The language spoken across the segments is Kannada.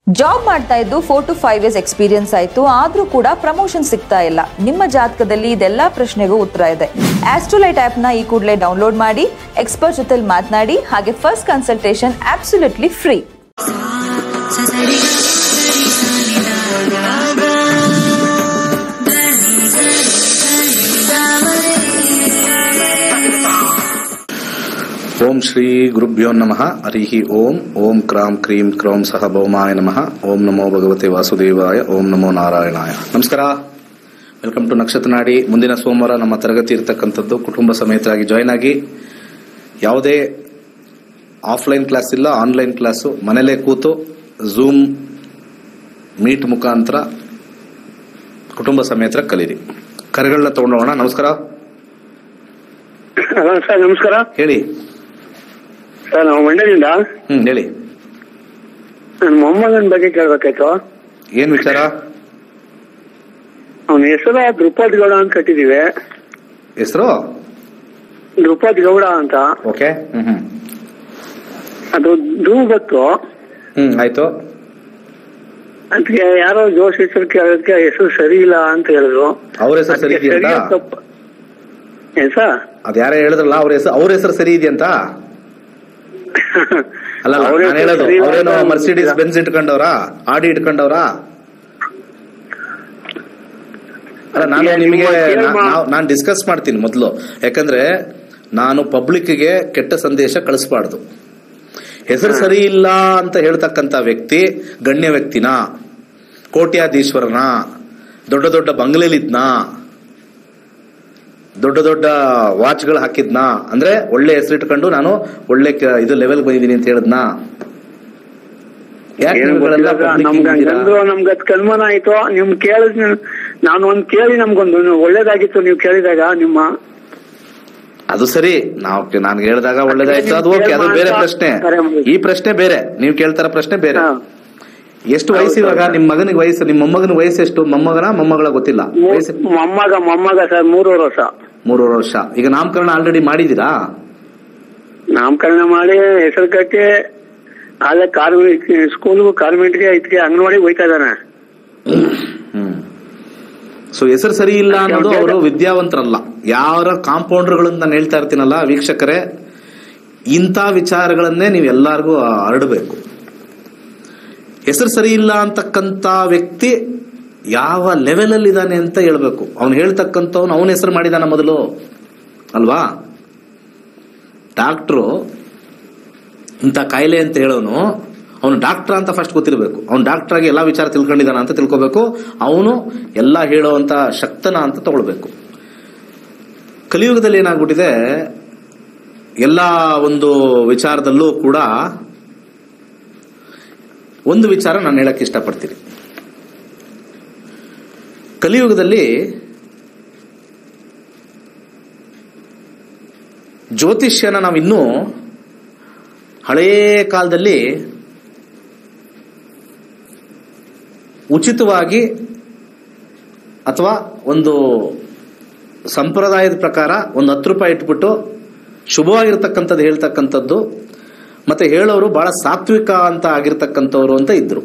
ಜಾಬ್ ಮಾಡ್ತಾ ಇದ್ದು four to five years experience ಆಯ್ತು ಆದ್ರೂ ಕೂಡ ಪ್ರಮೋಷನ್ ಸಿಗ್ತಾ ಇಲ್ಲ ನಿಮ್ಮ ಜಾತಕದಲ್ಲಿ ಇದೆಲ್ಲಾ ಪ್ರಶ್ನೆಗೂ ಉತ್ತರ ಇದೆ ಆಸ್ಟ್ರೋಲೈಟ್ ಆಪ್ ನ ಈ ಕೂಡಲೇ ಡೌನ್ಲೋಡ್ ಮಾಡಿ ಎಕ್ಸ್ಪರ್ಟ್ ಜೊತೆ ಮಾತನಾಡಿ ಹಾಗೆ ಫಸ್ಟ್ ಕನ್ಸಲ್ಟೇಷನ್ ಆಬ್ಸಲ್ಯೂಟ್ಲಿ ಫ್ರೀ ಓಂ ಶ್ರೀ ಗುರುಭ್ಯೋ ನಮಃ ಹರಿ ಓಂ ಓಂ ಕ್ರಾಂ ಕ್ರೀಂ ಕ್ರೌಂ ಸಹ ಭೌಮಾಯ ನಮಃ ಓಂ ನಮೋ ಭಗವತೆ ವಾಸುದೇವಾಯ ಓಂ ನಮೋ ನಾರಾಯಣಾಯ ನಮಸ್ಕಾರ ವೆಲ್ಕಮ್ ಟು ನಕ್ಷತ್ರ ನಾಡಿ ಮುಂದಿನ ಸೋಮವಾರ ನಮ್ಮ ತರಗತಿ ಇರತಕ್ಕಂಥದ್ದು ಕುಟುಂಬ ಸಮೇತರಾಗಿ ಜಾಯ್ನ್ ಆಗಿ ಯಾವುದೇ ಆಫ್ಲೈನ್ ಕ್ಲಾಸ್ ಇಲ್ಲ ಆನ್ಲೈನ್ ಕ್ಲಾಸು ಮನೇಲೇ ಕೂತು ಝೂಮ್ ಮೀಟ್ ಮುಖಾಂತರ ಕುಟುಂಬ ಸಮೇತರ ಕಲೀರಿ ಕರೆಗಳನ್ನ ತಗೊಂಡೋಣ ನಮಸ್ಕಾರ ಹಲೋ ಸರ್ ನಮಸ್ಕಾರ ಹೇಳಿ ಸರ್ ನಾವು ಮಂಡ್ಯದಿಂದ ಹ್ಮ್ ಹೇಳಿ ನನ್ನ ಮೊಮ್ಮಗನ ಬಗ್ಗೆ ಕೇಳ್ಬೇಕಾಯ್ತು ಏನ್ ವಿಚಾರ ಅವನ ಹೆಸರು ದ್ರುಪದ್ ಗೌಡ ಅಂತ ಕಟ್ಟಿದೀವಿ ಹೆಸರು ದ್ರುಪದ್ ಗೌಡ ಅಂತ ಓಕೆ ಹ್ಮ್ ಹ್ಮ್ ಅದು ಧೂ ಗೊತ್ತು ಹ್ಮ್ ಆಯ್ತು ಅದಕ್ಕೆ ಯಾರೋ ಜೋಶ್ ಹೆಸರು ಕೇಳೋದಕ್ಕೆ ಹೆಸರು ಸರಿ ಇಲ್ಲ ಅಂತ ಹೇಳಿದ್ರು ಅವ್ರ ಹೆಸರು ಸರಿ ಅದಕ್ಕೆ ಇದೆಯಂತ ಸರಿಯಾ ತಪ್ಪು ಏನ್ ಸರ್ ಅದ್ ಯಾರ ಹೇಳಿದ್ರಲ್ಲ ಅವ್ರ ಹೆಸರು ಅವ್ರ ಹೆಸರು ಸರಿ ಇದೆಯಂತ ಅಲ್ಲ ಅಲ್ಲ, ಅವ್ರ ನಾನ್ ಹೆಸರು ಹೇಳೋದು ಸರಿ ಇಲ್ಲ ಅವ್ರೇನೋ ಅಂತ ಮರ್ಸಿಡೀಸ್ ಬೆನ್ಸ್ ಇಟ್ಕೊಂಡವ್ರ ಆಡಿ ಇಟ್ಕೊಂಡವ್ರ ಅಲ್ಲ ನಾನು ಅದ್ಕೆ ನಿಮಗೆ ನಿಮ್ಮ ಕೇಳಿ ಮಾ- ನಾನು ಡಿಸ್ಕಸ್ ಮಾಡ್ತೀನಿ ಮೊದಲು ಯಾಕಂದ್ರೆ ನಾನು ಪಬ್ಲಿಕ್ಗೆ ಕೆಟ್ಟ ಸಂದೇಶ ಕಳಿಸ್ಬಾರ್ದು ಹೆಸರು ಸರಿ ಇಲ್ಲ ಅಂತ ಹೇಳ್ತಕ್ಕಂತ ವ್ಯಕ್ತಿ ಗಣ್ಯ ವ್ಯಕ್ತಿನ ಕೋಟ್ಯಾಧೀಶ್ವರನ ದೊಡ್ಡ ದೊಡ್ಡ ಬಂಗ್ಲೆಲಿದ್ನಾ ದೊಡ್ಡ ದೊಡ್ಡ ವಾಚ್ಗಳು ಹಾಕಿದ್ನಾ ಅಂದ್ರೆ ಒಳ್ಳೆ ಹೆಸರಿಟ್ಕೊಂಡು ನಾನು ಒಳ್ಳೆ ಕ- ಇದು ಲೆವೆಲ್ ಬಂದಿದ್ದೀನಿ ಅಂತ ಹೇಳಿದ್ನ ಯಾಕೆ ಏನು ನೀವುಗಳೆಲ್ಲ ಗೊತ್ತಿಲ್ಲ ಸರ್, public ನಮ್ಗೆ ಇದ್ದೀರಾ? ಹಂಗಂದ್ರು ನಮ್ಗೆ ಅದ್ ಕನ್ಮನ ಆಯ್ತು ನಿಮ್ ಕೇಳಿದ್ ನಾನು ಒಂದ್ ಕೇಳಿ ನಮ್ಗೊಂದು ಒಳ್ಳೇದಾಗಿತ್ತು ನೀವು ಕೇಳಿದಾಗ ನಿಮ್ಮ ಅದು ಸರಿ ನಾವು ನಾನು ಹೇಳಿದಾಗ ಒಳ್ಳೇದಾಯ್ತು ಅದು ಓಕೆ ಅದು ಬೇರೆ ಪ್ರಶ್ನೆ ಈ ಪ್ರಶ್ನೆ ಬೇರೆ ನೀವು ಕೇಳ್ತಾರ ಪ್ರಶ್ನೆ ಬೇರೆ ಹಾ. ಎಷ್ಟು ವಯಸ್ಸು ಇವಾಗ ನಿಮ್ ಮಗನಿಗೆ ವಯಸ್ಸು ನಿಮ್ಮ ಮೊಮ್ಮಗನ ವಯಸ್ಸು ಎಷ್ಟು ಮೊಮ್ಮಗನ ಮೊಮ್ಮಗಳ ಗೊತ್ತಿಲ್ಲ ಮೂ- ವಯಸ್ಸು ಮೊಮ್ಮಗ ಮೊಮ್ಮಗ ಸರ್ ಮೂರುವರೆ ವರ್ಷ ಮೂರುವರೆ ವರ್ಷ ಈಗ ನಾಮಕರಣ ಆಲ್ರೆಡಿ ಮಾಡಿದೀರಾ ನಾಮಕರಣ ಮಾಡಿ ಹೆಸರು ಕಟ್ಟಿ ಅಲ್ಲೇ ಕಾರ್ಮಿಕ್ ಸ್ಕೂಲ್ಗೂ ಕಾರ್ಮೆಂಟ್ಗೆ ಇದಕ್ಕೆ ಅಂಗನವಾಡಿ ಹೋಯ್ತಾ ಇದ್ದಾನೆ ಹ್ಮ್ ಸೊ ಹೆಸರು ಸರಿ ಇಲ್ಲ ಅನ್ನೋದು ಅವರು ವಿದ್ಯಾವಂತರಲ್ಲ ಯಾರ ಕಾಂಪೌಂಡರ್ಗಳನ್ನ ನಾನು ಹೇಳ್ತಾ ಇರ್ತೀನಲ್ಲ ವೀಕ್ಷಕರೇ ಇಂಥ ವಿಚಾರಗಳನ್ನೇ ನೀವು ಎಲ್ಲಾರ್ಗೂ ಹರಡಬೇಕು ಹೆಸರು ಸರಿ ಇಲ್ಲ ಅಂತಕ್ಕಂತ ವ್ಯಕ್ತಿ ಯಾವ ಲೆವೆಲ್ ಅಲ್ಲಿ ಇದ್ದಾನೆ ಅಂತ ಹೇಳ್ಬೇಕು ಅವ್ನು ಹೇಳ್ತಕ್ಕಂಥವ್ನು ಅವನ ಹೆಸರು ಮಾಡಿದಾನ ಮೊದಲು ಅಲ್ವಾ ಡಾಕ್ಟ್ರು ಇಂಥ ಕಾಯಿಲೆ ಅಂತ ಹೇಳೋನು ಅವನು ಡಾಕ್ಟರ್ ಅಂತ ಫಸ್ಟ್ ಗೊತ್ತಿರಬೇಕು ಅವ್ನು ಡಾಕ್ಟರ್ ಆಗಿ ಎಲ್ಲಾ ವಿಚಾರ ತಿಳ್ಕೊಂಡಿದ್ದಾನ ಅಂತ ತಿಳ್ಕೊಬೇಕು ಅವನು ಎಲ್ಲ ಹೇಳುವಂತ ಶಕ್ತನ ಅಂತ ತಗೊಳ್ಬೇಕು ಕಲಿಯುಗದಲ್ಲಿ ಏನಾಗ್ಬಿಟ್ಟಿದೆ ಎಲ್ಲ ಒಂದು ವಿಚಾರದಲ್ಲೂ ಕೂಡ ಒಂದು ವಿಚಾರ ನಾನು ಹೇಳಕ್ ಇಷ್ಟಪಡ್ತೀನಿ ಕಲಿಯುಗದಲ್ಲಿ ಜ್ಯೋತಿಷ್ಯನ ನಾವಿನ್ನೂ ಹಳೇ ಕಾಲದಲ್ಲಿ ಉಚಿತವಾಗಿ ಅಥವಾ ಒಂದು ಸಂಪ್ರದಾಯದ ಪ್ರಕಾರ ಒಂದು ಹತ್ತು ರೂಪಾಯಿ ಇಟ್ಬಿಟ್ಟು ಶುಭವಾಗಿರ್ತಕ್ಕಂಥದ್ದು ಹೇಳ್ತಕ್ಕಂಥದ್ದು ಮತ್ತೆ ಹೇಳೋರು ಬಹಳ ಸಾತ್ವಿಕ ಅಂತ ಆಗಿರ್ತಕ್ಕಂಥವ್ರು ಅಂತ ಇದ್ರು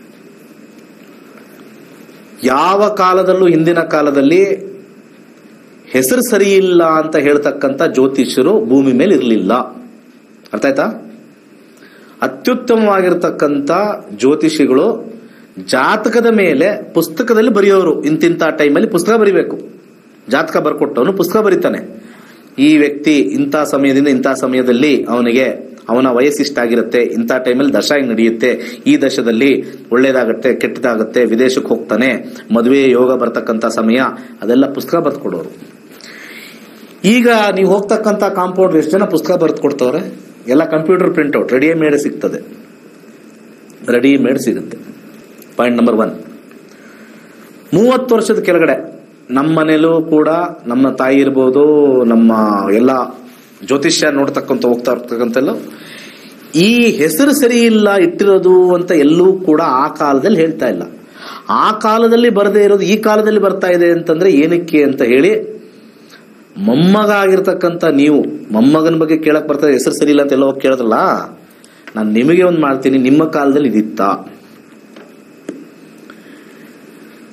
ಯಾವ ಕಾಲದಲ್ಲೂ ಹಿಂದಿನ ಕಾಲದಲ್ಲಿ ಹೆಸರು ಸರಿ ಇಲ್ಲ ಅಂತ ಹೇಳ್ತಕ್ಕಂಥ ಜ್ಯೋತಿಷ್ಯರು ಭೂಮಿ ಮೇಲೆ ಇರಲಿಲ್ಲ ಅರ್ಥ ಆಯ್ತಾ ಅತ್ಯುತ್ತಮವಾಗಿರ್ತಕ್ಕಂಥ ಜ್ಯೋತಿಷಿಗಳು ಜಾತಕದ ಮೇಲೆ ಪುಸ್ತಕದಲ್ಲಿ ಬರೆಯೋರು ಇಂತಿಂತ ಟೈಮಲ್ಲಿ ಪುಸ್ತಕ ಬರಿಬೇಕು ಜಾತಕ ಬರ್ಕೊಟ್ಟವನು ಪುಸ್ತಕ ಬರೀತಾನೆ ಈ ವ್ಯಕ್ತಿ ಇಂಥ ಸಮಯದಿಂದ ಇಂಥ ಸಮಯದಲ್ಲಿ ಅವನಿಗೆ ಅವನ ವಯಸ್ಸಿಷ್ಟಾಗಿರುತ್ತೆ ಇಂಥ ಟೈಮಲ್ಲಿ ದಶ ಹಿಂಗ್ ನಡೆಯುತ್ತೆ ಈ ದಶದಲ್ಲಿ ಒಳ್ಳೇದಾಗತ್ತೆ ಕೆಟ್ಟದಾಗತ್ತೆ ವಿದೇಶಕ್ಕೆ ಹೋಗ್ತಾನೆ ಮದುವೆ ಯೋಗ ಬರ್ತಕ್ಕಂಥ ಸಮಯ ಅದೆಲ್ಲ ಪುಸ್ತಕ ಬರ್ದು ಕೊಡೋರು ಈಗ ನೀವು ಹೋಗ್ತಕ್ಕಂಥ ಕಾಂಪೌಂಡ್ ಎಷ್ಟು ಜನ ಪುಸ್ತಕ ಬರೆದು ಕೊಡ್ತವ್ರೆ ಎಲ್ಲ ಕಂಪ್ಯೂಟರ್ ಪ್ರಿಂಟ್ಔಟ್ ರೆಡಿಮೇಡ್ ಸಿಗ್ತದೆ ರೆಡಿಮೇಡ್ ಸಿಗುತ್ತೆ ಪಾಯಿಂಟ್ ನಂಬರ್ ಒನ್ ಮೂವತ್ತು ವರ್ಷದ ಕೆಳಗಡೆ ನಮ್ಮ ಮನೇಲೂ ಕೂಡ ನಮ್ಮ ತಾಯಿ ಇರ್ಬೋದು ನಮ್ಮ ಎಲ್ಲ ಜ್ಯೋತಿಷ್ಯ ನೋಡ್ತಕ್ಕಂಥ ಹೋಗ್ತಾ ಇರ್ತಕ್ಕಂಥಲ್ಲೂ ಈ ಹೆಸರು ಸರಿ ಇಲ್ಲ ಇಟ್ಟಿರೋದು ಅಂತ ಎಲ್ಲೂ ಕೂಡ ಆ ಕಾಲದಲ್ಲಿ ಹೇಳ್ತಾ ಇಲ್ಲ ಆ ಕಾಲದಲ್ಲಿ ಬರದೇ ಇರೋದು ಈ ಕಾಲದಲ್ಲಿ ಬರ್ತಾ ಇದೆ ಅಂತಂದ್ರೆ ಏನಕ್ಕೆ ಅಂತ ಹೇಳಿ ಮೊಮ್ಮಗ ಆಗಿರ್ತಕ್ಕಂಥ ನೀವು ಮೊಮ್ಮಗನ ಬಗ್ಗೆ ಕೇಳಕ್ ಬರ್ತದೆ ಹೆಸರು ಸರಿ ಇಲ್ಲ ಅಂತ ಎಲ್ಲ ಹೋಗಿ ಕೇಳಿದ್ರಲ್ಲ ನಾನು ನಿಮಗೆ ಒಂದು ಮಾಡ್ತೀನಿ ನಿಮ್ಮ ಕಾಲದಲ್ಲಿ ಇದಿತ್ತಾ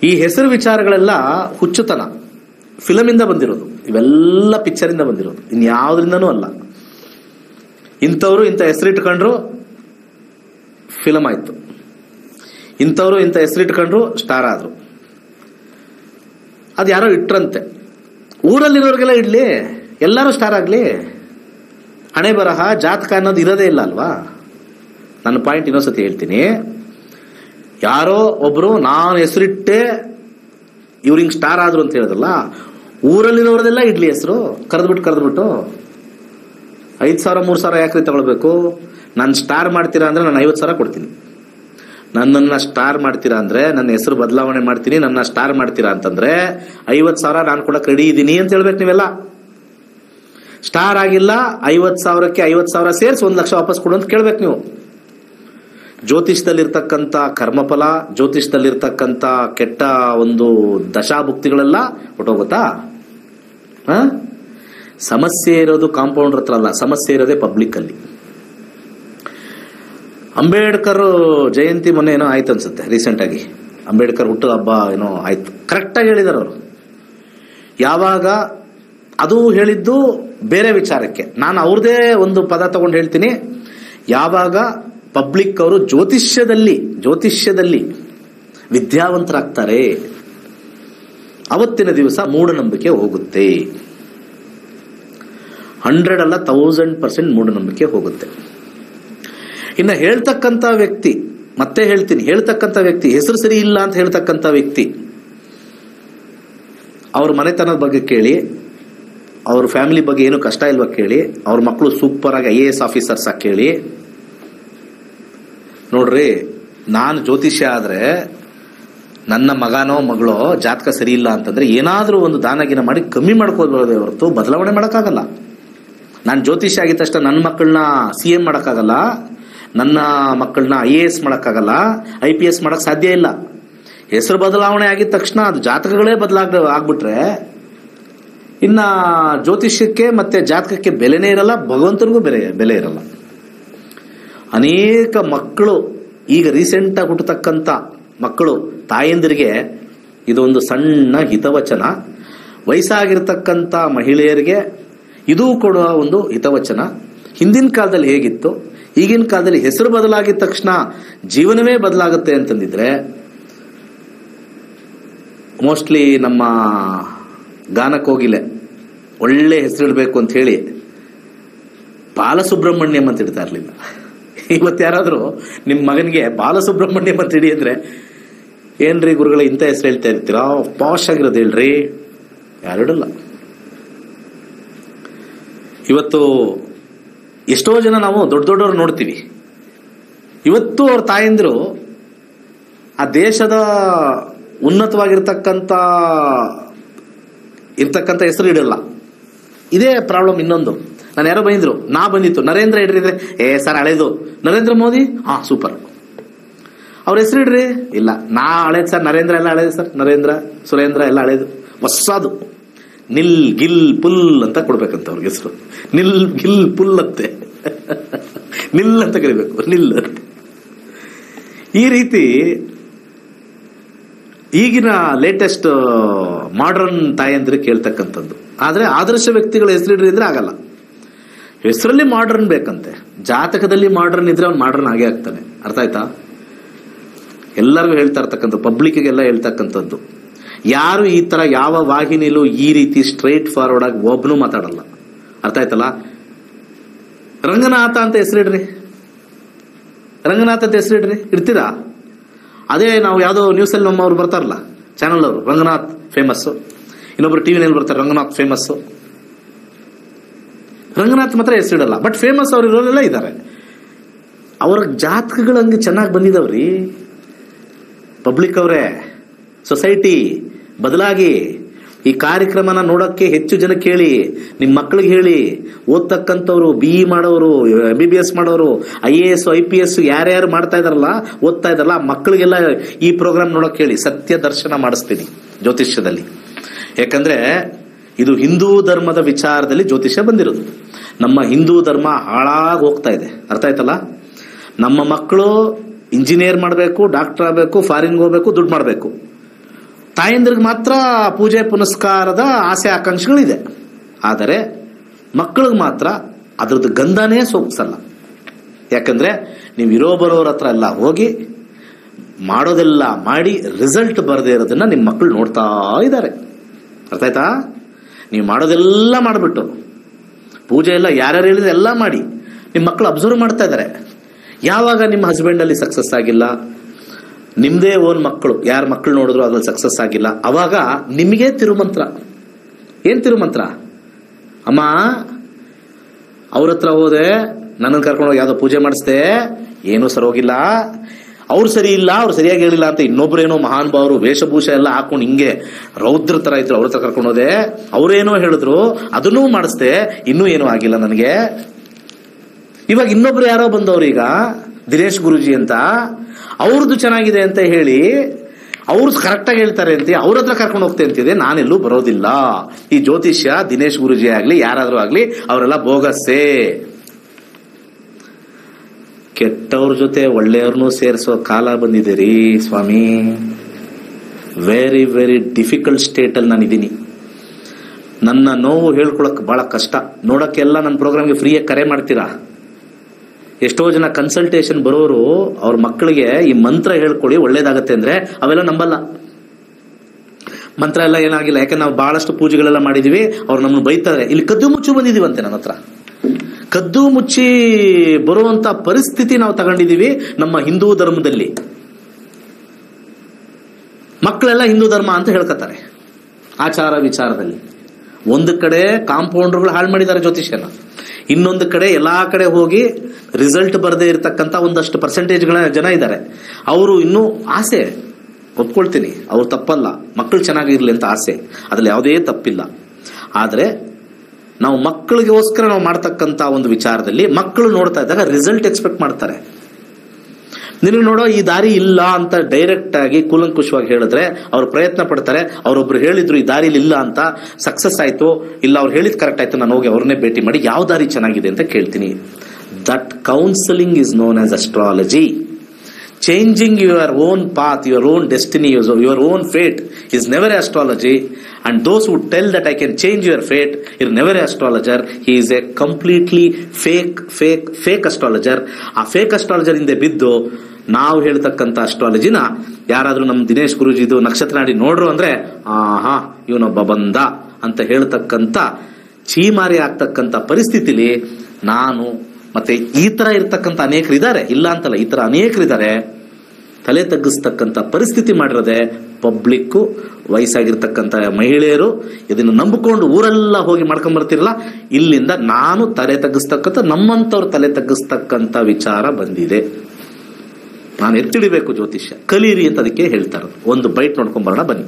ಈ ಹೆಸರು ವಿಚಾರಗಳೆಲ್ಲ ಹುಚ್ಚುತನ ಫಿಲಮ್ ಇಂದ ಬಂದಿರೋದು ಇವೆಲ್ಲ ಪಿಕ್ಚರ್ ಇಂದ ಬಂದಿರೋದು ಇನ್ಯಾವುದ್ರಿಂದನೂ ಅಲ್ಲ ಇಂಥವ್ರು ಇಂಥ ಹೆಸರಿಟ್ಕೊಂಡ್ರು ಫಿಲಮ್ ಆಯ್ತು ಇಂಥವ್ರು ಇಂಥ ಹೆಸರಿಟ್ಕೊಂಡ್ರು ಸ್ಟಾರ್ ಆದ್ರು ಅದು ಯಾರೋ ಇಟ್ರಂತೆ ಊರಲ್ಲಿರೋರಿಗೆಲ್ಲ ಇಡ್ಲಿ ಎಲ್ಲರೂ ಸ್ಟಾರ್ ಆಗ್ಲಿ ಹಣೆ ಬರಹ ಜಾತಕ ಅನ್ನೋದು ಇರೋದೇ ಇಲ್ಲ ಅಲ್ವಾ ನನ್ನ ಪಾಯಿಂಟ್ ಇನ್ನೊಂದ್ಸತಿ ಹೇಳ್ತೀನಿ ಯಾರೋ ಒಬ್ರು ನಾನು ಹೆಸರಿಟ್ಟೆ ಇವ್ರು ಹಿಂಗ್ ಸ್ಟಾರ್ ಆದ್ರು ಅಂತ ಹೇಳಿದ್ರಲ್ಲ ಊರಲ್ಲಿರೋರೆಲ್ಲ ಇಡ್ಲಿ ಹೆಸರು ಕರೆದ್ಬಿಟ್ಟು ಕರೆದ್ಬಿಟ್ಟು ಐದು ಸಾವಿರ ಮೂರು ಸಾವಿರ ಯಾಕ್ರಿ ತಗೊಳ್ಬೇಕು ನಾನು ಸ್ಟಾರ್ ಮಾಡ್ತೀರಾ ಅಂದ್ರೆ ನಾನು ಐವತ್ತು ಸಾವಿರ ಕೊಡ್ತೀನಿ ನನ್ನನ್ನ ಸ್ಟಾರ್ ಮಾಡ್ತೀರಾ ಅಂದ್ರೆ ನನ್ನ ಹೆಸರು ಬದಲಾವಣೆ ಮಾಡ್ತೀನಿ ನನ್ನ ಸ್ಟಾರ್ ಮಾಡ್ತೀರಾ ಅಂತಂದ್ರೆ ಐವತ್ತು ಸಾವಿರ ನಾನು ಕೊಡಕ್ ರೆಡಿ ಇದ್ದೀನಿ ಅಂತ ಹೇಳ್ಬೇಕು ನೀವೆಲ್ಲ ಸ್ಟಾರ್ ಆಗಿಲ್ಲ ಐವತ್ತು ಸಾವಿರಕ್ಕೆ ಐವತ್ತು ಸಾವಿರ ಸೇರಿಸಿ ಒಂದು ಲಕ್ಷ ವಾಪಸ್ ಕೊಡು ಅಂತ ಕೇಳ್ಬೇಕು ನೀವು ಜ್ಯೋತಿಷದಲ್ಲಿರ್ತಕ್ಕಂಥ ಕರ್ಮಫಲ ಜ್ಯೋತಿಷದಲ್ಲಿರ್ತಕ್ಕಂಥ ಕೆಟ್ಟ ಒಂದು ದಶಾಭುಕ್ತಿಗಳೆಲ್ಲ ಹೊಟ್ಟೋಗುತ್ತಾ ಹ? ಸಮಸ್ಯೆ ಇರೋದು ಕಾಂಪೌಂಡರ್ ಹತ್ರ ಅಲ್ಲ ಸಮಸ್ಯೆ ಇರೋದೇ ಪಬ್ಲಿಕ್ ಅಲ್ಲಿ ಅಂಬೇಡ್ಕರ್ ಜಯಂತಿ ಮೊನ್ನೆ ಏನೋ ಆಯ್ತು ಅನ್ಸುತ್ತೆ ರೀಸೆಂಟ್ ಆಗಿ ಅಂಬೇಡ್ಕರ್ ಹುಟ್ಟದ ಹಬ್ಬ ಏನೋ ಆಯ್ತು ಕರೆಕ್ಟ್ ಆಗಿ ಹೇಳಿದಾರೆ ಅವರು ಯಾವಾಗ ಅದು ಹೇಳಿದ್ದು ಬೇರೆ ವಿಚಾರಕ್ಕೆ ನಾನು ಅವ್ರದೇ ಒಂದು ಪದ ತಗೊಂಡು ಹೇಳ್ತೀನಿ ಯಾವಾಗ ಪಬ್ಲಿಕ್ ಅವರು ಜ್ಯೋತಿಷ್ಯದಲ್ಲಿ ಜ್ಯೋತಿಷ್ಯದಲ್ಲಿ ವಿದ್ಯಾವಂತರಾಗ್ತಾರೆ ಅವತ್ತಿನ ದಿವಸ ಮೂಢನಂಬಿಕೆ ಹೋಗುತ್ತೆ ಹಂಡ್ರೆಡ್ ಅಲ್ಲ ತೌಸಂಡ್ ಪರ್ಸೆಂಟ್ ಮೂಢನಂಬಿಕೆ ಹೋಗುತ್ತೆ ಇನ್ನ ಹೇಳ್ತಕ್ಕಂತ ವ್ಯಕ್ತಿ ಮತ್ತೆ ಹೇಳ್ತೀನಿ ಹೇಳ್ತಕ್ಕಂತ ವ್ಯಕ್ತಿ ಹೆಸರು ಸರಿ ಇಲ್ಲ ಅಂತ ಹೇಳ್ತಕ್ಕಂತ ವ್ಯಕ್ತಿ ಅವ್ರ ಮನೆತನದ ಬಗ್ಗೆ ಕೇಳಿ ಅವ್ರ ಫ್ಯಾಮಿಲಿ ಬಗ್ಗೆ ಏನು ಕಷ್ಟ ಇಲ್ವಾ ಕೇಳಿ ಅವ್ರ ಮಕ್ಕಳು ಸೂಪರ್ ಆಗಿ ಐ ಎ ಎಸ್ ಆಫೀಸರ್ಸ್ ಆಗಿ ಕೇಳಿ ನೋಡ್ರಿ ನಾನು ಜ್ಯೋತಿಷ್ಯ ಆದ್ರೆ ನನ್ನ ಮಗನೋ ಮಗಳೋ ಜಾತಕ ಸರಿ ಇಲ್ಲ ಅಂತಂದ್ರೆ ಏನಾದ್ರೂ ಒಂದು ದಾನಗಿನ ಮಾಡಿ ಕಮ್ಮಿ ಮಾಡ್ಕೋಬೋದೇ ಹೊರತು ಬದಲಾವಣೆ ಮಾಡೋಕ್ಕಾಗಲ್ಲ ನಾನು ಜ್ಯೋತಿಷ್ಯ ಆಗಿದ ತಕ್ಷಣ ನನ್ನ ಮಕ್ಕಳನ್ನ ಸಿ ಎಂ ಮಾಡೋಕ್ಕಾಗಲ್ಲ ನನ್ನ ಮಕ್ಕಳನ್ನ ಐ ಎ ಎಸ್ ಮಾಡೋಕ್ಕಾಗಲ್ಲ ಐ ಪಿ ಎಸ್ ಮಾಡಕ್ ಸಾಧ್ಯ ಇಲ್ಲ ಹೆಸರು ಬದಲಾವಣೆ ಆಗಿದ ತಕ್ಷಣ ಅದು ಜಾತಕಗಳೇ ಬದಲಾಗ ಆಗ್ಬಿಟ್ರೆ ಇನ್ನ ಜ್ಯೋತಿಷ್ಯಕ್ಕೆ ಮತ್ತೆ ಜಾತಕಕ್ಕೆ ಬೆಲೆನೇ ಇರಲ್ಲ ಭಗವಂತನಿಗೂ ಬೆಲೆ ಬೆಲೆ ಇರಲ್ಲ ಅನೇಕ ಮಕ್ಕಳು ಈಗ ರೀಸೆಂಟ್ ಆಗಿ ಹುಟ್ಟತಕ್ಕಂತ ಮಕ್ಕಳು ತಾಯಂದಿರಿಗೆ ಇದೊಂದು ಸಣ್ಣ ಹಿತವಚನ ವಯಸ್ಸಾಗಿರ್ತಕ್ಕಂಥ ಮಹಿಳೆಯರಿಗೆ ಇದು ಕೊಡುವ ಒಂದು ಹಿತವಚನ ಹಿಂದಿನ ಕಾಲದಲ್ಲಿ ಹೇಗಿತ್ತು ಈಗಿನ ಕಾಲದಲ್ಲಿ ಹೆಸರು ಬದಲಾಗಿದ ತಕ್ಷಣ ಜೀವನವೇ ಬದಲಾಗುತ್ತೆ ಅಂತಂದಿದ್ರೆ ಮೋಸ್ಟ್ಲಿ ನಮ್ಮ ಗಾನಕ್ಕೋಗಿಲೆ ಒಳ್ಳೆ ಹೆಸರಿಡಬೇಕು ಅಂತ ಹೇಳಿ ಬಾಲಸುಬ್ರಹ್ಮಣ್ಯಂ ಅಂತ ಇಡ್ತಾ ಇರ್ಲಿಲ್ಲ ಇವತ್ತು ಯಾರಾದ್ರೂ ನಿಮ್ಮ ಮಗನಿಗೆ ಬಾಲಸುಬ್ರಹ್ಮಣ್ಯಂ ಅಂತ ಇಡಿ ಅಂದ್ರೆ ಏನ್ರಿ ಗುರುಗಳ ಇಂಥ ಹೆಸರು ಹೇಳ್ತಾ ಇರ್ತೀರಾ ಪಾಶ್ ಆಗಿರೋದು ಹೇಳ್ರಿ ಯಾರಿಡಲ್ಲ ಇವತ್ತು ಎಷ್ಟೋ ಜನ ನಾವು ದೊಡ್ಡ ದೊಡ್ಡವ್ರು ನೋಡ್ತೀವಿ ಇವತ್ತು ಅವ್ರ ತಾಯಂದಿರು ಆ ದೇಶದ ಉನ್ನತವಾಗಿರ್ತಕ್ಕಂಥ ಇರ್ತಕ್ಕಂಥ ಹೆಸರು ಇಡಲ್ಲ ಇದೇ ಪ್ರಾಬ್ಲಮ್ ಇನ್ನೊಂದು ನಾನು ಯಾರೋ ಬಂದಿದ್ರು ನಾ ಬಂದಿತ್ತು ನರೇಂದ್ರ ಇಡ್ರಿದ್ರೆ ಏ ಸರ್ ಹಳೇದು ನರೇಂದ್ರ ಮೋದಿ ಹಾ ಸೂಪರ್ ಅವ್ರ ಹೆಸರು ಇಡ್ರಿ ಇಲ್ಲ ನಾ ಹಳೇದು ಸರ್ ನರೇಂದ್ರ ಎಲ್ಲ ಹಳೇದು ಸರ್ ನರೇಂದ್ರ ಸುರೇಂದ್ರ ಎಲ್ಲ ಹಳೇದು ಹೊಸದು ನಿಲ್ ಗಿಲ್ ಪುಲ್ ಅಂತ ಕೊಡ್ಬೇಕಂತ ಅವ್ರಿಗೆ ಹೆಸರು ನಿಲ್ ಗಿಲ್ ಪುಲ್ ಅಂತೆ ನಿಲ್ ಅಂತ ಕರಿಬೇಕು ನಿಲ್ ಅಂತ ಈ ರೀತಿ ಈಗಿನ ಲೇಟೆಸ್ಟ್ ಮಾಡರ್ನ್ ತಾಯಂದ್ರೆ ಕೇಳ್ತಕ್ಕಂಥದ್ದು ಆದ್ರೆ ಆದರ್ಶ ವ್ಯಕ್ತಿಗಳ ಹೆಸರಿಡ್ರಿ ಅಂದ್ರೆ ಆಗಲ್ಲ ಹೆಸರಲ್ಲಿ ಮಾಡರ್ನ್ ಬೇಕಂತೆ ಜಾತಕದಲ್ಲಿ ಮಾಡರ್ನ್ ಇದ್ರೆ ಅವ್ನು ಮಾಡರ್ನ್ ಆಗೇ ಆಗ್ತಾನೆ ಅರ್ಥ ಆಯ್ತಾ ಎಲ್ಲರಿಗೂ ಹೇಳ್ತಾ ಇರ್ತಕ್ಕಂಥ ಪಬ್ಲಿಕ್ಗೆಲ್ಲ ಹೇಳ್ತಕ್ಕಂಥದ್ದು ಯಾರು ಈ ತರ ಯಾವ ವಾಹಿನಿಲೂ ಈ ರೀತಿ ಸ್ಟ್ರೈಟ್ ಫಾರ್ವರ್ಡ್ ಆಗಿ ಒಬ್ನು ಮಾತಾಡಲ್ಲ ಅರ್ಥ ಆಯ್ತಲ್ಲ ರಂಗನಾಥ ಅಂತ ಹೆಸರಿಡ್ರಿ ರಂಗನಾಥ ಅಂತ ಹೆಸರಿಡ್ರಿ ಇಡ್ತೀರಾ ಅದೇ ನಾವು ಯಾವುದೋ ನ್ಯೂಸಲ್ಲಿ ನಮ್ಮ ಅವ್ರು ಬರ್ತಾರಲ್ಲ ಚಾನಲ್ ಅವರು ರಂಗನಾಥ್ ಫೇಮಸ್ ಇನ್ನೊಬ್ರು ಟಿವಿನಲ್ಲಿ ಬರ್ತಾರೆ ರಂಗನಾಥ್ ಫೇಮಸ್ ರಂಗನಾಥ್ ಮಾತ್ರ ಹೆಸರಿಡಲ್ಲ ಬಟ್ ಫೇಮಸ್ ಅವ್ರು ಇರೋರೆಲ್ಲ ಇದ್ದಾರೆ ಅವರ ಜಾತಕಗಳು ಹಂಗೆ ಚೆನ್ನಾಗಿ ಬಂದಿದಾವ್ರಿ ಪಬ್ಲಿಕ್ ಅವರೇ ಸೊಸೈಟಿ ಬದಲಾಗಿ ಈ ಕಾರ್ಯಕ್ರಮನ ನೋಡಕ್ಕೆ ಹೆಚ್ಚು ಜನ ಕೇಳಿ ನಿಮ್ಮ ಮಕ್ಕಳಿಗೆ ಹೇಳಿ ಓದ್ತಕ್ಕಂಥವ್ರು ಬಿ ಇ ಮಾಡೋರು ಎಂ ಬಿ ಬಿ ಎಸ್ ಮಾಡೋರು I A S I P S ಯಾರ್ಯಾರು ಮಾಡ್ತಾ ಇದಾರಲ್ಲ ಓದ್ತಾ ಇದಾರಲ್ಲ ಆ ಮಕ್ಕಳಿಗೆಲ್ಲ ಈ ಪ್ರೋಗ್ರಾಮ್ ನೋಡಕ್ ಹೇಳಿ ಸತ್ಯ ದರ್ಶನ ಮಾಡಿಸ್ತೀನಿ ಜ್ಯೋತಿಷ್ಯದಲ್ಲಿ ಯಾಕಂದ್ರೆ ಇದು ಹಿಂದೂ ಧರ್ಮದ ವಿಚಾರದಲ್ಲಿ ಜ್ಯೋತಿಷ್ಯ ಬಂದಿರೋದು ನಮ್ಮ ಹಿಂದೂ ಧರ್ಮ ಹಾಳಾಗಿ ಹೋಗ್ತಾ ಇದೆ ಅರ್ಥ ಆಯ್ತಲ್ಲ ನಮ್ಮ ಮಕ್ಕಳು ಇಂಜಿನಿಯರ್ ಮಾಡಬೇಕು ಡಾಕ್ಟರ್ ಆಗಬೇಕು ಫಾರಿನ್ಗೆ ಹೋಗ್ಬೇಕು ದುಡ್ಡು ಮಾಡಬೇಕು ತಾಯಂದ್ರಿಗೆ ಮಾತ್ರ ಪೂಜೆ ಪುನಸ್ಕಾರದ ಆಸೆ ಆಕಾಂಕ್ಷೆಗಳಿದೆ ಆದರೆ ಮಕ್ಕಳಿಗೆ ಮಾತ್ರ ಅದ್ರದ್ದು ಗಂಧನೇ ಸೋಗಿಸಲ್ಲ ಯಾಕಂದ್ರೆ ನೀವು ಇರೋ ಬರೋರ ಹತ್ರ ಎಲ್ಲ ಹೋಗಿ ಮಾಡೋದೆಲ್ಲ ಮಾಡಿ ರಿಸಲ್ಟ್ ಬರದೇ ಇರೋದನ್ನ ನಿಮ್ಮ ಮಕ್ಕಳು ನೋಡ್ತಾ ಇದ್ದಾರೆ ಅರ್ಥ ಆಯ್ತಾ ನೀವು ಮಾಡೋದೆಲ್ಲ ಮಾಡಿಬಿಟ್ಟು ಪೂಜೆ ಎಲ್ಲ ಯಾರ್ಯಾರು ಹೇಳಿದ್ರೆ ಎಲ್ಲ ಮಾಡಿ ನಿಮ್ಮ ಮಕ್ಕಳು ಅಬ್ಸರ್ವ್ ಮಾಡ್ತಾ ಇದ್ದಾರೆ ಯಾವಾಗ ನಿಮ್ಮ ಹಸ್ಬೆಂಡ್ ಅಲ್ಲಿ ಸಕ್ಸಸ್ ಆಗಿಲ್ಲ ನಿಮ್ದೇ ಓನ್ ಮಕ್ಕಳು ಯಾರ ಮಕ್ಕಳು ನೋಡಿದ್ರು ಅದ್ರಲ್ಲಿ ಸಕ್ಸಸ್ ಆಗಿಲ್ಲ ಅವಾಗ ನಿಮಗೆ ತಿರುಮಂತ್ರ ಏನ್ ತಿರುಮಂತ್ರ ಅಮ್ಮ ಅವ್ರ ಹತ್ರ ಹೋದೆ ನನ್ನನ್ನು ಕರ್ಕೊಂಡು ಹೋಗಿ ಯಾವ್ದೋ ಪೂಜೆ ಮಾಡಿಸ್ದೆ ಏನೂ ಸರೋಗಿಲ್ಲ ಅವ್ರು ಸರಿ ಇಲ್ಲ ಅವ್ರು ಸರಿಯಾಗಿ ಹೇಳಿಲ್ಲ ಅಂತ ಇನ್ನೊಬ್ರೇನೋ ಮಹಾನ್ ಭಾವರು ವೇಷಭೂಷ ಎಲ್ಲ ಹಾಕೊಂಡು ಹಿಂಗೆ ರೌದ್ರ ತರ ಇದ್ರು ಅವ್ರ ಹತ್ರ ಕರ್ಕೊಂಡು ಹೋದೆ ಅವ್ರೇನೋ ಹೇಳಿದ್ರು ಅದನ್ನೂ ಮಾಡಿಸ್ದೆ ಇನ್ನೂ ಏನೂ ಆಗಿಲ್ಲ ನನಗೆ ಇವಾಗ ಇನ್ನೊಬ್ರು ಯಾರೋ ಬಂದವ್ರು ಈಗ ದಿನೇಶ್ ಗುರುಜಿ ಅಂತ ಅವ್ರದ್ದು ಚೆನ್ನಾಗಿದೆ ಅಂತ ಹೇಳಿ ಅವ್ರು ಕರೆಕ್ಟಾಗಿ ಹೇಳ್ತಾರೆ ಅಂತ ಅವ್ರ ಹತ್ರ ಕರ್ಕೊಂಡು ಹೋಗ್ತೆ ಅಂತಿದೆ ನಾನೆಲ್ಲೂ ಬರೋದಿಲ್ಲ ಈ ಜ್ಯೋತಿಷ್ಯ ದಿನೇಶ್ ಗುರುಜಿ ಆಗ್ಲಿ ಯಾರಾದ್ರೂ ಆಗ್ಲಿ ಅವರೆಲ್ಲ ಬೋಗಸ್ಸೇ ಕೆಟ್ಟವ್ರ ಜೊತೆ ಒಳ್ಳೆಯವ್ರನ್ನೂ ಸೇರಿಸೋ ಕಾಲ ಬಂದಿದೆ ರೀ ಸ್ವಾಮಿ ವೆರಿ ವೆರಿ ಡಿಫಿಕಲ್ಟ್ ಸ್ಟೇಟ್ ಅಲ್ಲಿ ನಾನಿದ್ದೀನಿ ನನ್ನ ನೋವು ಹೇಳ್ಕೊಳಕ್ ಬಹಳ ಕಷ್ಟ ನೋಡಕ್ಕೆಲ್ಲ ನನ್ನ ಪ್ರೋಗ್ರಾಮ್ಗೆ ಫ್ರೀಯಾಗಿ ಕರೆ ಮಾಡ್ತೀರಾ ಎಷ್ಟೋ ಜನ ಕನ್ಸಲ್ಟೇಷನ್ ಬರೋರು ಅವ್ರ ಮಕ್ಕಳಿಗೆ ಈ ಮಂತ್ರ ಹೇಳ್ಕೊಳ್ಳಿ ಒಳ್ಳೇದಾಗತ್ತೆ ಅಂದ್ರೆ ಅವೆಲ್ಲ ನಂಬಲ್ಲ ಮಂತ್ರ ಎಲ್ಲ ಏನಾಗಿಲ್ಲ ಯಾಕೆ ನಾವು ಬಹಳಷ್ಟು ಪೂಜೆಗಳೆಲ್ಲ ಮಾಡಿದೀವಿ ಅವ್ರು ನಮ್ಮನ್ನು ಬೈತಾರೆ ಇಲ್ಲಿ ಕದ್ದು ಮುಚ್ಚು ಬಂದಿದೀವಂತೆ ನನ್ನ ಹತ್ರ ಕದ್ದು ಮುಚ್ಚಿ ಬರುವಂತ ಪರಿಸ್ಥಿತಿ ನಾವು ತಗೊಂಡಿದೀವಿ ನಮ್ಮ ಹಿಂದೂ ಧರ್ಮದಲ್ಲಿ ಮಕ್ಕಳೆಲ್ಲ ಹಿಂದೂ ಧರ್ಮ ಅಂತ ಹೇಳ್ಕೊತಾರೆ ಆಚಾರ ವಿಚಾರದಲ್ಲಿ ಒಂದು ಕಡೆ ಕಾಂಪೌಂಡರ್ಗಳು ಹಾಳು ಮಾಡಿದ್ದಾರೆ ಜ್ಯೋತಿಷ್ಯನ ಇನ್ನೊಂದು ಕಡೆ ಎಲ್ಲಾ ಕಡೆ ಹೋಗಿ ರಿಸಲ್ಟ್ ಬರದೇ ಇರತಕ್ಕಂತ ಒಂದಷ್ಟು ಪರ್ಸೆಂಟೇಜ್ಗಳ ಜನ ಇದ್ದಾರೆ ಅವರು ಇನ್ನೂ ಆಸೆ ಒಪ್ಕೊಳ್ತೀನಿ ಅವ್ರು ತಪ್ಪಲ್ಲ ಮಕ್ಕಳು ಚೆನ್ನಾಗಿರ್ಲಿ ಅಂತ ಆಸೆ ಅದ್ರಲ್ಲಿ ಯಾವುದೇ ತಪ್ಪಿಲ್ಲ ಆದ್ರೆ ನಾವು ಮಕ್ಕಳಿಗೋಸ್ಕರ ನಾವು ಮಾಡ್ತಕ್ಕಂತ ಒಂದು ವಿಚಾರದಲ್ಲಿ ಮಕ್ಕಳು ನೋಡ್ತಾ ಇದ್ದಾಗ ರಿಸಲ್ಟ್ ಎಕ್ಸ್ಪೆಕ್ಟ್ ಮಾಡ್ತಾರೆ ನಿನಗೆ ನೋಡೋ ಈ ದಾರಿ ಇಲ್ಲ ಅಂತ ಡೈರೆಕ್ಟ್ ಆಗಿ ಕೂಲಂಕುಷವಾಗಿ ಹೇಳಿದ್ರೆ ಅವ್ರು ಪ್ರಯತ್ನ ಪಡ್ತಾರೆ ಅವರೊಬ್ರು ಹೇಳಿದ್ರು ಈ ದಾರಿಲಿ ಇಲ್ಲ ಅಂತ ಸಕ್ಸಸ್ ಆಯ್ತು ಇಲ್ಲ ಅವ್ರು ಹೇಳಿದ್ ಕರೆಕ್ಟ್ ಆಯ್ತು ನಾನು ಹೋಗಿ ಅವ್ರನ್ನೇ ಭೇಟಿ ಮಾಡಿ ಯಾವ ದಾರಿ ಚೆನ್ನಾಗಿದೆ ಅಂತ ಕೇಳ್ತೀನಿ that counselling is known as astrology changing your own path, your own destiny, your own fate is never astrology. And those who tell that I can change your fate is never astrologer. He is a completely fake, fake, fake astrologer. ಆ ಫೇಕ್ ಅಸ್ಟ್ರಾಲಜರ್ ಹಿಂದೆ ಬಿದ್ದು ನಾವು ಹೇಳ್ತಕ್ಕಂಥ ಅಸ್ಟ್ರಾಲಜಿನ ಯಾರಾದ್ರೂ ನಮ್ಮ ದಿನೇಶ್ ಗುರುಜಿದು ನಕ್ಷತ್ರ ನಾಡಿ ನೋಡ್ರು ಅಂದ್ರೆ ಆಹಾ ಇವನೊಬ್ಬ ಬಂದ ಅಂತ ಹೇಳ್ತಕ್ಕಂಥ ಚೀಮಾರಿ ಆಗ್ತಕ್ಕಂಥ ಪರಿಸ್ಥಿತಿಲಿ ನಾನು ಮತ್ತೆ ಈ ತರ ಇರ್ತಕ್ಕಂಥ ಅನೇಕರು ಇದ್ದಾರೆ ಇಲ್ಲ ಅಂತಲ್ಲ ಈ ತರ ಅನೇಕರಿದ್ದಾರೆ ತಲೆ ತಗ್ಗಿಸ್ತಕ್ಕಂಥ ಪರಿಸ್ಥಿತಿ ಮಾಡಿರೋದೆ ಪಬ್ಲಿಕ್ಕು ವಯಸ್ಸಾಗಿರ್ತಕ್ಕಂಥ ಮಹಿಳೆಯರು ಇದನ್ನು ನಂಬಿಕೊಂಡು ಊರೆಲ್ಲ ಹೋಗಿ ಮಾಡ್ಕೊಂಡ್ ಬರ್ತಿರಲ್ಲ ಇಲ್ಲಿಂದ ನಾನು ತಲೆ ತಗ್ಗಿಸ್ತಕ್ಕಂಥ ನಮ್ಮಂತವ್ರು ತಲೆ ತಗ್ಗಿಸ್ತಕ್ಕಂಥ ವಿಚಾರ ಬಂದಿದೆ ನಾನು ಎತ್ತಿಡಿಬೇಕು ಜ್ಯೋತಿಷ್ಯ ಕಲೀರಿ ಅಂತ ಅದಕ್ಕೆ ಹೇಳ್ತಾರೆ ಒಂದು ಬೈಟ್ ನೋಡ್ಕೊಂಡ್ ಬರೋಣ ಬನ್ನಿ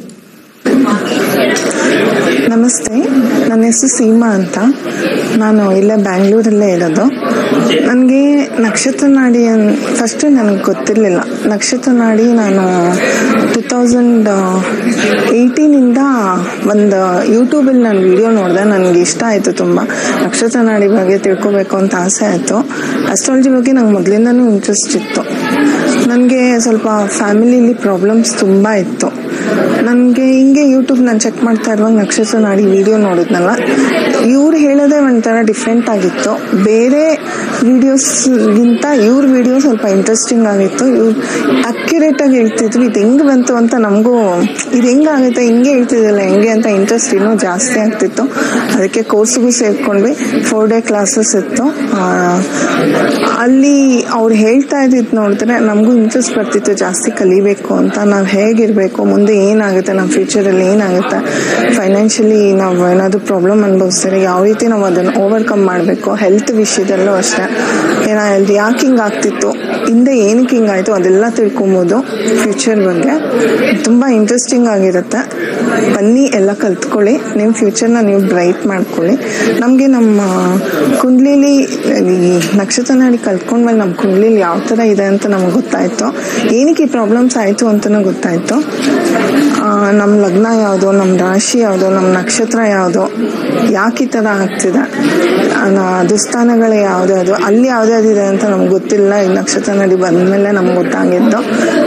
ನಮಸ್ತೆ ನನ್ನ ಹೆಸರು ಸೀಮಾ ಅಂತ ನಾನು ಇಲ್ಲೇ ಬ್ಯಾಂಗ್ಳೂರಲ್ಲೇ ಇರೋದು ನನಗೆ ನಕ್ಷತ್ರ ನಾಡಿ ಫಸ್ಟ್ ನನಗೆ ಗೊತ್ತಿರಲಿಲ್ಲ ನಕ್ಷತ್ರ ನಾಡಿ ನಾನು ಟು ತೌಸಂಡ್ ಏಯ್ಟೀನಿಂದ ಒಂದು ಯೂಟ್ಯೂಬಲ್ಲಿ ನಾನು ವಿಡಿಯೋ ನೋಡಿದೆ ನನಗೆ ಇಷ್ಟ ಆಯಿತು ತುಂಬ ನಕ್ಷತ್ರ ನಾಡಿ ಬಗ್ಗೆ ತಿಳ್ಕೊಬೇಕು ಅಂತ ಆಸೆ ಆಯಿತು ಅಸ್ಟ್ರಾಲಜಿ ಬಗ್ಗೆ ನಂಗೆ ಮೊದಲಿಂದನೂ ಇಂಟ್ರೆಸ್ಟ್ ಇತ್ತು ನನಗೆ ಸ್ವಲ್ಪ ಫ್ಯಾಮಿಲಿಲಿ ಪ್ರಾಬ್ಲಮ್ಸ್ ತುಂಬ ಇತ್ತು ನನಗೆ ಹಿಂಗೆ ಯೂಟ್ಯೂಬ್ ನಾನು ಚೆಕ್ ಮಾಡ್ತಾ ಇರುವಾಗ ನಕ್ಷತ್ರ ನಾಡಿ ವಿಡಿಯೋ ನೋಡಿದ್ನಲ್ಲ ಇವ್ರು ಹೇಳೋದೇ ಒಂಥರ ಡಿಫ್ರೆಂಟ್ ಆಗಿತ್ತು ಬೇರೆ ವಿಡಿಯೋಸ್ಗಿಂತ ಇವ್ರ ವಿಡಿಯೋ ಸ್ವಲ್ಪ ಇಂಟ್ರೆಸ್ಟಿಂಗ್ ಆಗಿತ್ತು ಇವ್ರು ಅಕ್ಯುರೇಟ್ ಆಗಿ ಹೇಳ್ತಿದ್ರು ಇದು ಹೆಂಗ್ ಬಂತು ಅಂತ ನಮಗೂ ಇದು ಹೆಂಗಾಗುತ್ತೆ ಹಿಂಗೆ ಹೇಳ್ತಿದ್ದಿಲ್ಲ ಹೆಂಗೆ ಅಂತ ಇಂಟ್ರೆಸ್ಟ್ ಇನ್ನೂ ಜಾಸ್ತಿ ಆಗ್ತಿತ್ತು ಅದಕ್ಕೆ ಕೋರ್ಸ್ಗೂ ಸೇರ್ಕೊಂಡ್ವಿ ಫೋರ್ ಡೇ ಕ್ಲಾಸಸ್ ಇತ್ತು ಆ, ಅಲ್ಲಿ ಅವ್ರು ಹೇಳ್ತಾ ಇದ್ದಿದ್ದು ನೋಡಿದ್ರೆ ನಮಗೂ ಇಂಟ್ರೆಸ್ಟ್ ಬರ್ತಿತ್ತು ಜಾಸ್ತಿ ಕಲಿಬೇಕು ಅಂತ ನಾವು ಹೇಗಿರಬೇಕು ಮುಂದೆ ಏನಾಗುತ್ತೆ ನಮ್ಮ ಫ್ಯೂಚರಲ್ಲಿ ಏನಾಗುತ್ತೆ ಫೈನಾನ್ಷಿಯಲಿ ನಾವು ಏನಾದರೂ ಪ್ರಾಬ್ಲಮ್ ಅನುಭವಿಸಿದ್ರೆ ಯಾವ ರೀತಿ ನಾವು ಅದನ್ನು ಓವರ್ಕಮ್ ಮಾಡಬೇಕು ಹೆಲ್ತ್ ವಿಷಯದಲ್ಲೂ ಅಷ್ಟೇ ಏನೋ ಹೆಲ್ತ್ ಯಾಕೆ ಹಿಂಗೆ ಆಗ್ತಿತ್ತು ಹಿಂದೆ ಏನಕ್ಕೆ ಹಿಂಗಾಯಿತು ಅದೆಲ್ಲ ತಿಳ್ಕೊಬೋದು ಫ್ಯೂಚರ್ ಬಗ್ಗೆ ತುಂಬ ಇಂಟ್ರೆಸ್ಟಿಂಗ್ ಆಗಿರುತ್ತೆ ಬನ್ನಿ ಎಲ್ಲ ಕಲ್ತ್ಕೊಳ್ಳಿ ನಿಮ್ಮ ಫ್ಯೂಚರ್ನ ನೀವು ಬ್ರೈಟ್ ಮಾಡ್ಕೊಳ್ಳಿ ನಮಗೆ ನಮ್ಮ ಕುಂಡ್ಲಿಲಿ ಈ ನಕ್ಷತ್ರ ನಾಡಿ ಕಲ್ತ್ಕೊಂಡ್ಮೇಲೆ ನಮ್ಮ ಕುಂಡ್ಲಿಲಿ ಯಾವ ಥರ ಇದೆ ಅಂತ ನಮ್ಗೆ ಗೊತ್ತಾಯಿತು ಏನಕ್ಕೆ ಈ ಪ್ರಾಬ್ಲಮ್ಸ್ ಆಯಿತು ಅಂತಲೂ ಗೊತ್ತಾಯಿತು ನಮ್ಮ ಲಗ್ನ ಯಾವುದು ನಮ್ಮ ರಾಶಿ ಯಾವುದು ನಮ್ಮ ನಕ್ಷತ್ರ ಯಾವುದು ಯಾಕೆ ಈ ಥರ ಆಗ್ತಿದೆ ಆ, ದುಸ್ಥಾನಗಳು ಯಾವ್ದ್ಯಾವುದು ಅಲ್ಲಿ ಯಾವ್ದ್ಯಾವ್ದಿದೆ ಅಂತ ನಮ್ಗೆ ಗೊತ್ತಿಲ್ಲ ಈ ನಕ್ಷತ್ರ ನಡಿ ಬಂದಮೇಲೆ ನಮ್ಗೆ ಗೊತ್ತಾಗಿತ್ತು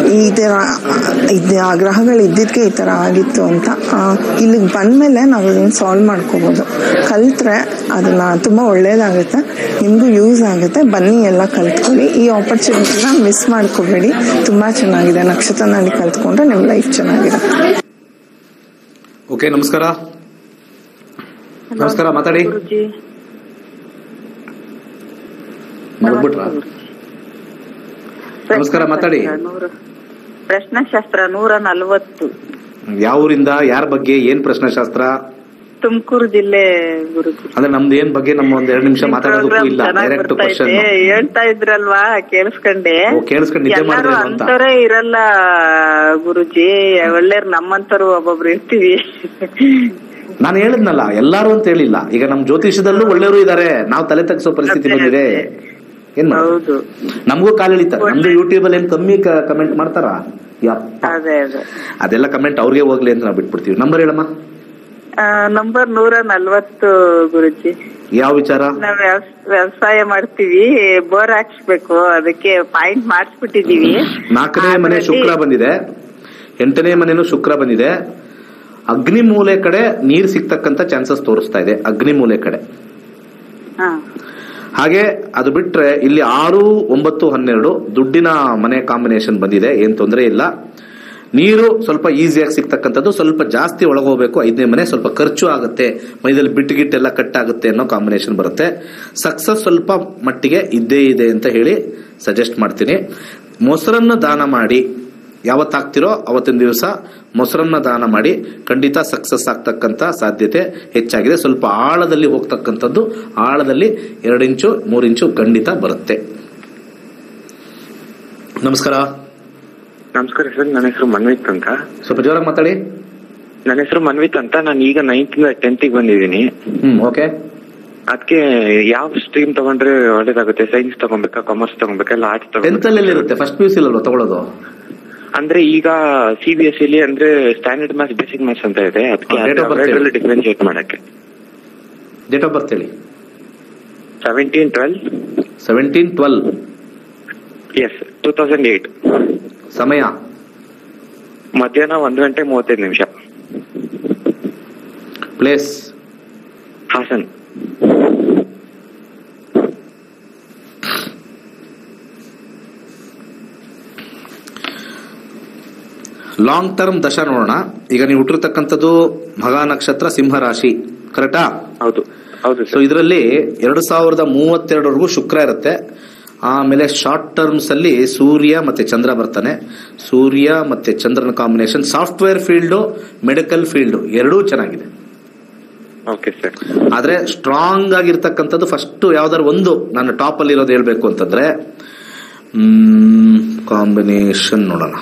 ಈ ಥರ ಇದ್ ಆ ಗ್ರಹಗಳು ಇದ್ದಿದ್ದಕ್ಕೆ ಈ ಥರ ಆಗಿತ್ತು ಅಂತ ಆ, ಇಲ್ಲಿಗೆ ಬಂದಮೇಲೆ ನಾವು ಇದನ್ನು ಸಾಲ್ವ್ ಮಾಡ್ಕೋಬೋದು ಕಲ್ತ್ರೆ ಅದನ್ನ ತುಂಬ ಒಳ್ಳೇದಾಗುತ್ತೆ ನಿಮಗೂ ಯೂಸ್ ಆಗುತ್ತೆ ಬನ್ನಿ ಎಲ್ಲ ಕಲ್ತ್ಕೊಳ್ಳಿ ಈ ಆಪರ್ಚುನಿಟಿನ ಮಿಸ್ ಮಾಡ್ಕೋಬೇಡಿ ತುಂಬ ಚೆನ್ನಾಗಿದೆ ನಕ್ಷತ್ರ ನಾಡಿ ಕಲ್ತ್ಕೊಂಡ್ರೆ ನಿಮ್ಮ ಲೈಫ್ ಚೆನ್ನಾಗಿರುತ್ತೆ ಓಕೆ ನಮಸ್ಕಾರ ನಮಸ್ಕಾರ ಮಾತಾಡಿ ಗುರುಜಿ ಮಲಗ್ಬಿಟ್ರಾ ನಮಸ್ಕಾರ ಮಾತಾಡಿ ನೂರ ಪ್ರಶ್ನಶಾಸ್ತ್ರ ನೂರ ನಲ್ವತ್ತು ಯಾವ ಊರಿಂದ ಯಾರ ಬಗ್ಗೆ ಏನ್ ಪ್ರಶ್ನೆಶಾಸ್ತ್ರ ತುಮಕೂರು ಜಿಲ್ಲೆ ಗುರುಜಿ ಅಂದ್ರೆ ನಮ್ದು ಏನ್ ಬಗ್ಗೆ ನಮ್ಮ ಒಂದ್ ಎರಡು ನಿಮಿಷ ನಿಮ್ ಮಾತಾಡೋದಕ್ಕೂ program ಇಲ್ಲ ಚೆನ್ನಾಗ್ ಡೈರೆಕ್ಟ್ ಬರ್ತಾ ಕ್ವಶನ್ ಇದೆ. ಹೇಳ್ತಾ ಇದ್ರಲ್ವಾ ಕೇಳಿಸ್ಕೊಂಡೆ ಓ, ಕೇಳಿಸ್ಕೊಂಡ್ ನಿದ್ದೆ ಎಲ್ಲರೂ ಮಾಡಿದ್ರೇನೋ ಅಂತ. ಅಂತವರೇ ಇರಲ್ಲ ಗುರುಜಿ ಒಳ್ಳೆಯವ್ರು ನಮ್ಮಂತರು ಒಬ್ಬೊಬ್ರು ಇರ್ತೀವಿ ನಾನು ಹೇಳಿದ್ನಲ್ಲ ಎಲ್ಲಾರು ಅಂತ ಹೇಳಿಲ್ಲ ಈಗ ನಮ್ ಜ್ಯೋತಿಷದಲ್ಲೂ ಒಳ್ಳೆಯವರು ಇದಾರೆ ನಾವು ತಲೆ ತಗ್ಸೋ ಪರಿಸ್ಥಿತಿ ಅದೇ, ಬಂದಿದೆ ಅದೇ. ಏನ್ ಮಾಡೋದು ಹೌದು ನಮಗೂ ಕಾಲ್ ಎಳಿತಾರೆ ನಮ್ದು ಯೂಟ್ಯೂಬ್ ಅಲ್ಲಿ ಏನ್ ಕಮ್ಮಿ ಕಮೆಂಟ್ ಮಾಡ್ತಾರ ಯಪ್ಪ ಅದೇ ಅದೇ ಅದೆಲ್ಲ ಕಮೆಂಟ್ ಅವ್ರಿಗೆ ಹೋಗ್ಲಿ ಅಂತ ನಾವು ಬಿಟ್ಬಿಡ್ತೀವಿ ನಂಬರ್ ಹೇಳಮ್ಮ ನಂಬರ್ ನೂರ ನಲ್ವತ್ತು ಗುರುಜಿ ಯಾವ ವಿಚಾರ ನಾವ್ ವ್ಯವಸ್- ವ್ಯವಸಾಯ ಮಾಡ್ತೀವಿ ಬೋರ್ ಹಾಕ್ಸ್ಬೇಕು ಅದಕ್ಕೆ ಪಾಯಿಂಟ್ ಮಾಡಿಸ್ಬಿಟ್ಟಿದೀವಿ ನಾಲ್ಕನೇ ಮನೆ ಶುಕ್ರ ಬಂದಿದೆ ಎಂಟನೇ ಮನೆನೂ ಶುಕ್ರ ಬಂದಿದೆ ಅಗ್ನಿ ಮೂಲೆ ಕಡೆ ನೀರ್ ಸಿಗ್ತಕ್ಕಂತ ಚಾನ್ಸಸ್ ತೋರಿಸ್ತಾ ಇದೆ ಅಗ್ನಿ ಮೂಲೆ ಕಡೆ ಹಾ ಹಾಗೆ ಅದು ಬಿಟ್ರೆ ಇಲ್ಲಿ ಆರು ಒಂಬತ್ತು ಹನ್ನೆರಡು ದುಡ್ಡಿನ ಮನೆ ಕಾಂಬಿನೇಷನ್ ಬಂದಿದೆ ಏನ್ ತೊಂದರೆ ಇಲ್ಲ ನೀರು ಸ್ವಲ್ಪ ಈಸಿಯಾಗಿ ಸಿಗ್ತಕ್ಕಂಥದ್ದು ಸ್ವಲ್ಪ ಜಾಸ್ತಿ ಒಳಗೋಗ್ಬೇಕು ಐದನೇ ಮನೆ ಸ್ವಲ್ಪ ಖರ್ಚು ಆಗುತ್ತೆ ಮೈದಲ್ಲಿ ಬಿಟ್ಟು ಗಿಟ್ಟೆಲ್ಲ ಕಟ್ ಆಗುತ್ತೆ ಅನ್ನೋ ಕಾಂಬಿನೇಷನ್ ಬರುತ್ತೆ ಸಕ್ಸಸ್ ಸ್ವಲ್ಪ ಮಟ್ಟಿಗೆ ಇದ್ದೇ ಇದೆ ಅಂತ ಹೇಳಿ ಸಜೆಸ್ಟ್ ಮಾಡ್ತೀನಿ ಮೊಸರನ್ನ ದಾನ ಮಾಡಿ ಯಾವತ್ತಾಗ್ತಿರೋ ಅವತ್ತಿನ ದಿವಸ ಮೊಸರನ್ನ ದಾನ ಮಾಡಿ ಖಂಡಿತ ಸಕ್ಸಸ್ ಆಗ್ತಕ್ಕಂಥ ಸಾಧ್ಯತೆ ಹೆಚ್ಚಾಗಿದೆ ಸ್ವಲ್ಪ ಆಳದಲ್ಲಿ ಹೋಗ್ತಕ್ಕಂಥದ್ದು ಆಳದಲ್ಲಿ ಎರಡು ಇಂಚು ಮೂರು ಇಂಚು ಖಂಡಿತ ಬರುತ್ತೆ ನಮಸ್ಕಾರ ನಮಸ್ಕಾರ ಸರ್ ನನ್ನ ಹೆಸರು ಮನ್ವಿತ್ ಅಂತ ಸ್ವಲ್ಪ ಜೋರಾಗಿ ಮಾತಾಡಿ ನನ್ನ ಹೆಸರು ಮನ್ವಿತ್ ಅಂತ ನಾನು ಈಗ ನೈನ್ತ್ ಇಂದ ಟೆಂತ್ ಬಂದಿದ್ದೀನಿ ಹ್ಮ್ ಓಕೆ ಅದಕ್ಕೆ ಯಾವ ಸ್ಟ್ರೀಮ್ ತಗೊಂಡ್ರೆ ಒಳ್ಳೇದಾಗುತ್ತೆ ಸೈನ್ಸ್ ತಗೊಬೇಕಾ ಕಾಮರ್ಸ್ ತಗೊಬೇಕಾ ಇಲ್ಲ ಆರ್ಟ್ಸ್ ಟೆಂತ್ ತಗೊಬೇಕಾ ಅಲ್ಲಿ ಎಲ್ಲಿರುತ್ತೆ ಫಸ್ಟ್ ಪಿ ಯು ಸಿ ಅಲ್ವಾ ತಗೊಳ್ಳೋದು ಅಂದ್ರೆ ಈಗ ಸಿ ಬಿ ಎಸ್ ಇಲ್ಲಿ ಅಂದ್ರೆ ಸ್ಟ್ಯಾಂಡರ್ಡ್ ಮ್ಯಾಥ್ಸ್ ಬೇಸಿಕ್ ಮ್ಯಾಥ್ಸ್ ಅಂತ ಇದೆ ಹಾ, date of birth ಅದಕ್ಕೆ ಹೇಳಿ. ಡಿಫ್ರೆನ್ಶಿಯೇಟ್ ಮಾಡಕ್ಕೆ ಡೇಟ್ ಆಫ್ ಬರ್ತ್ ಹೇಳಿ ಸೆವೆಂಟೀನ್ ಟ್ವೆಲ್ ಸೆವೆಂಟೀನ್ ಟ್ವೆಲ್ ಎಸ್ ಟೂ ತೌಸಂಡ್ ಏಟ್ ಸಮಯ ಮಧ್ಯಾಹ್ನ ಒಂದು ಗಂಟೆ ಮೂವತ್ತೈದು ನಿಮಿಷ ಪ್ಲೇಸ್ ಹಾಸನ್ ಲಾಂಗ್ ಟರ್ಮ್ ದಶ ನೋಡೋಣ ಈಗ ನೀವು ಹುಟ್ಟಿರ್ತಕ್ಕಂಥದ್ದು ಮಗ ನಕ್ಷತ್ರ ಸಿಂಹ ರಾಶಿ ಕರೆಕ್ಟಾ ಹೌದು ಹೌದು ಸೊ ಸರ್ ಇದರಲ್ಲಿ ಎರಡು ಸಾವಿರದ ಮೂವತ್ತೆರಡವರೆಗೂ ಶುಕ್ರ ಇರುತ್ತೆ ಆಮೇಲೆ ಶಾರ್ಟ್ ಟರ್ಮ್ಸ್ ಅಲ್ಲಿ ಸೂರ್ಯ ಮತ್ತೆ ಚಂದ್ರ ಬರ್ತಾನೆ ಸೂರ್ಯ ಮತ್ತೆ ಚಂದ್ರನ combination software field medical field ಎರಡೂ ಚೆನ್ನಾಗಿದೆ ಓಕೆ ಸರ್ ಆದ್ರೆ ಸ್ಟ್ರಾಂಗ್ ಆಗಿರ್ತಕ್ಕಂಥದ್ದು ಫಸ್ಟ್ ಯಾವ್ದಾದ್ರು ಒಂದು ನಾನು ಟಾಪ್ ಅಲ್ಲಿ ಇರೋದು ಹೇಳ್ಬೇಕು ಅಂತಂದ್ರೆ ಕಾಂಬಿನೇಷನ್ ನೋಡೋಣ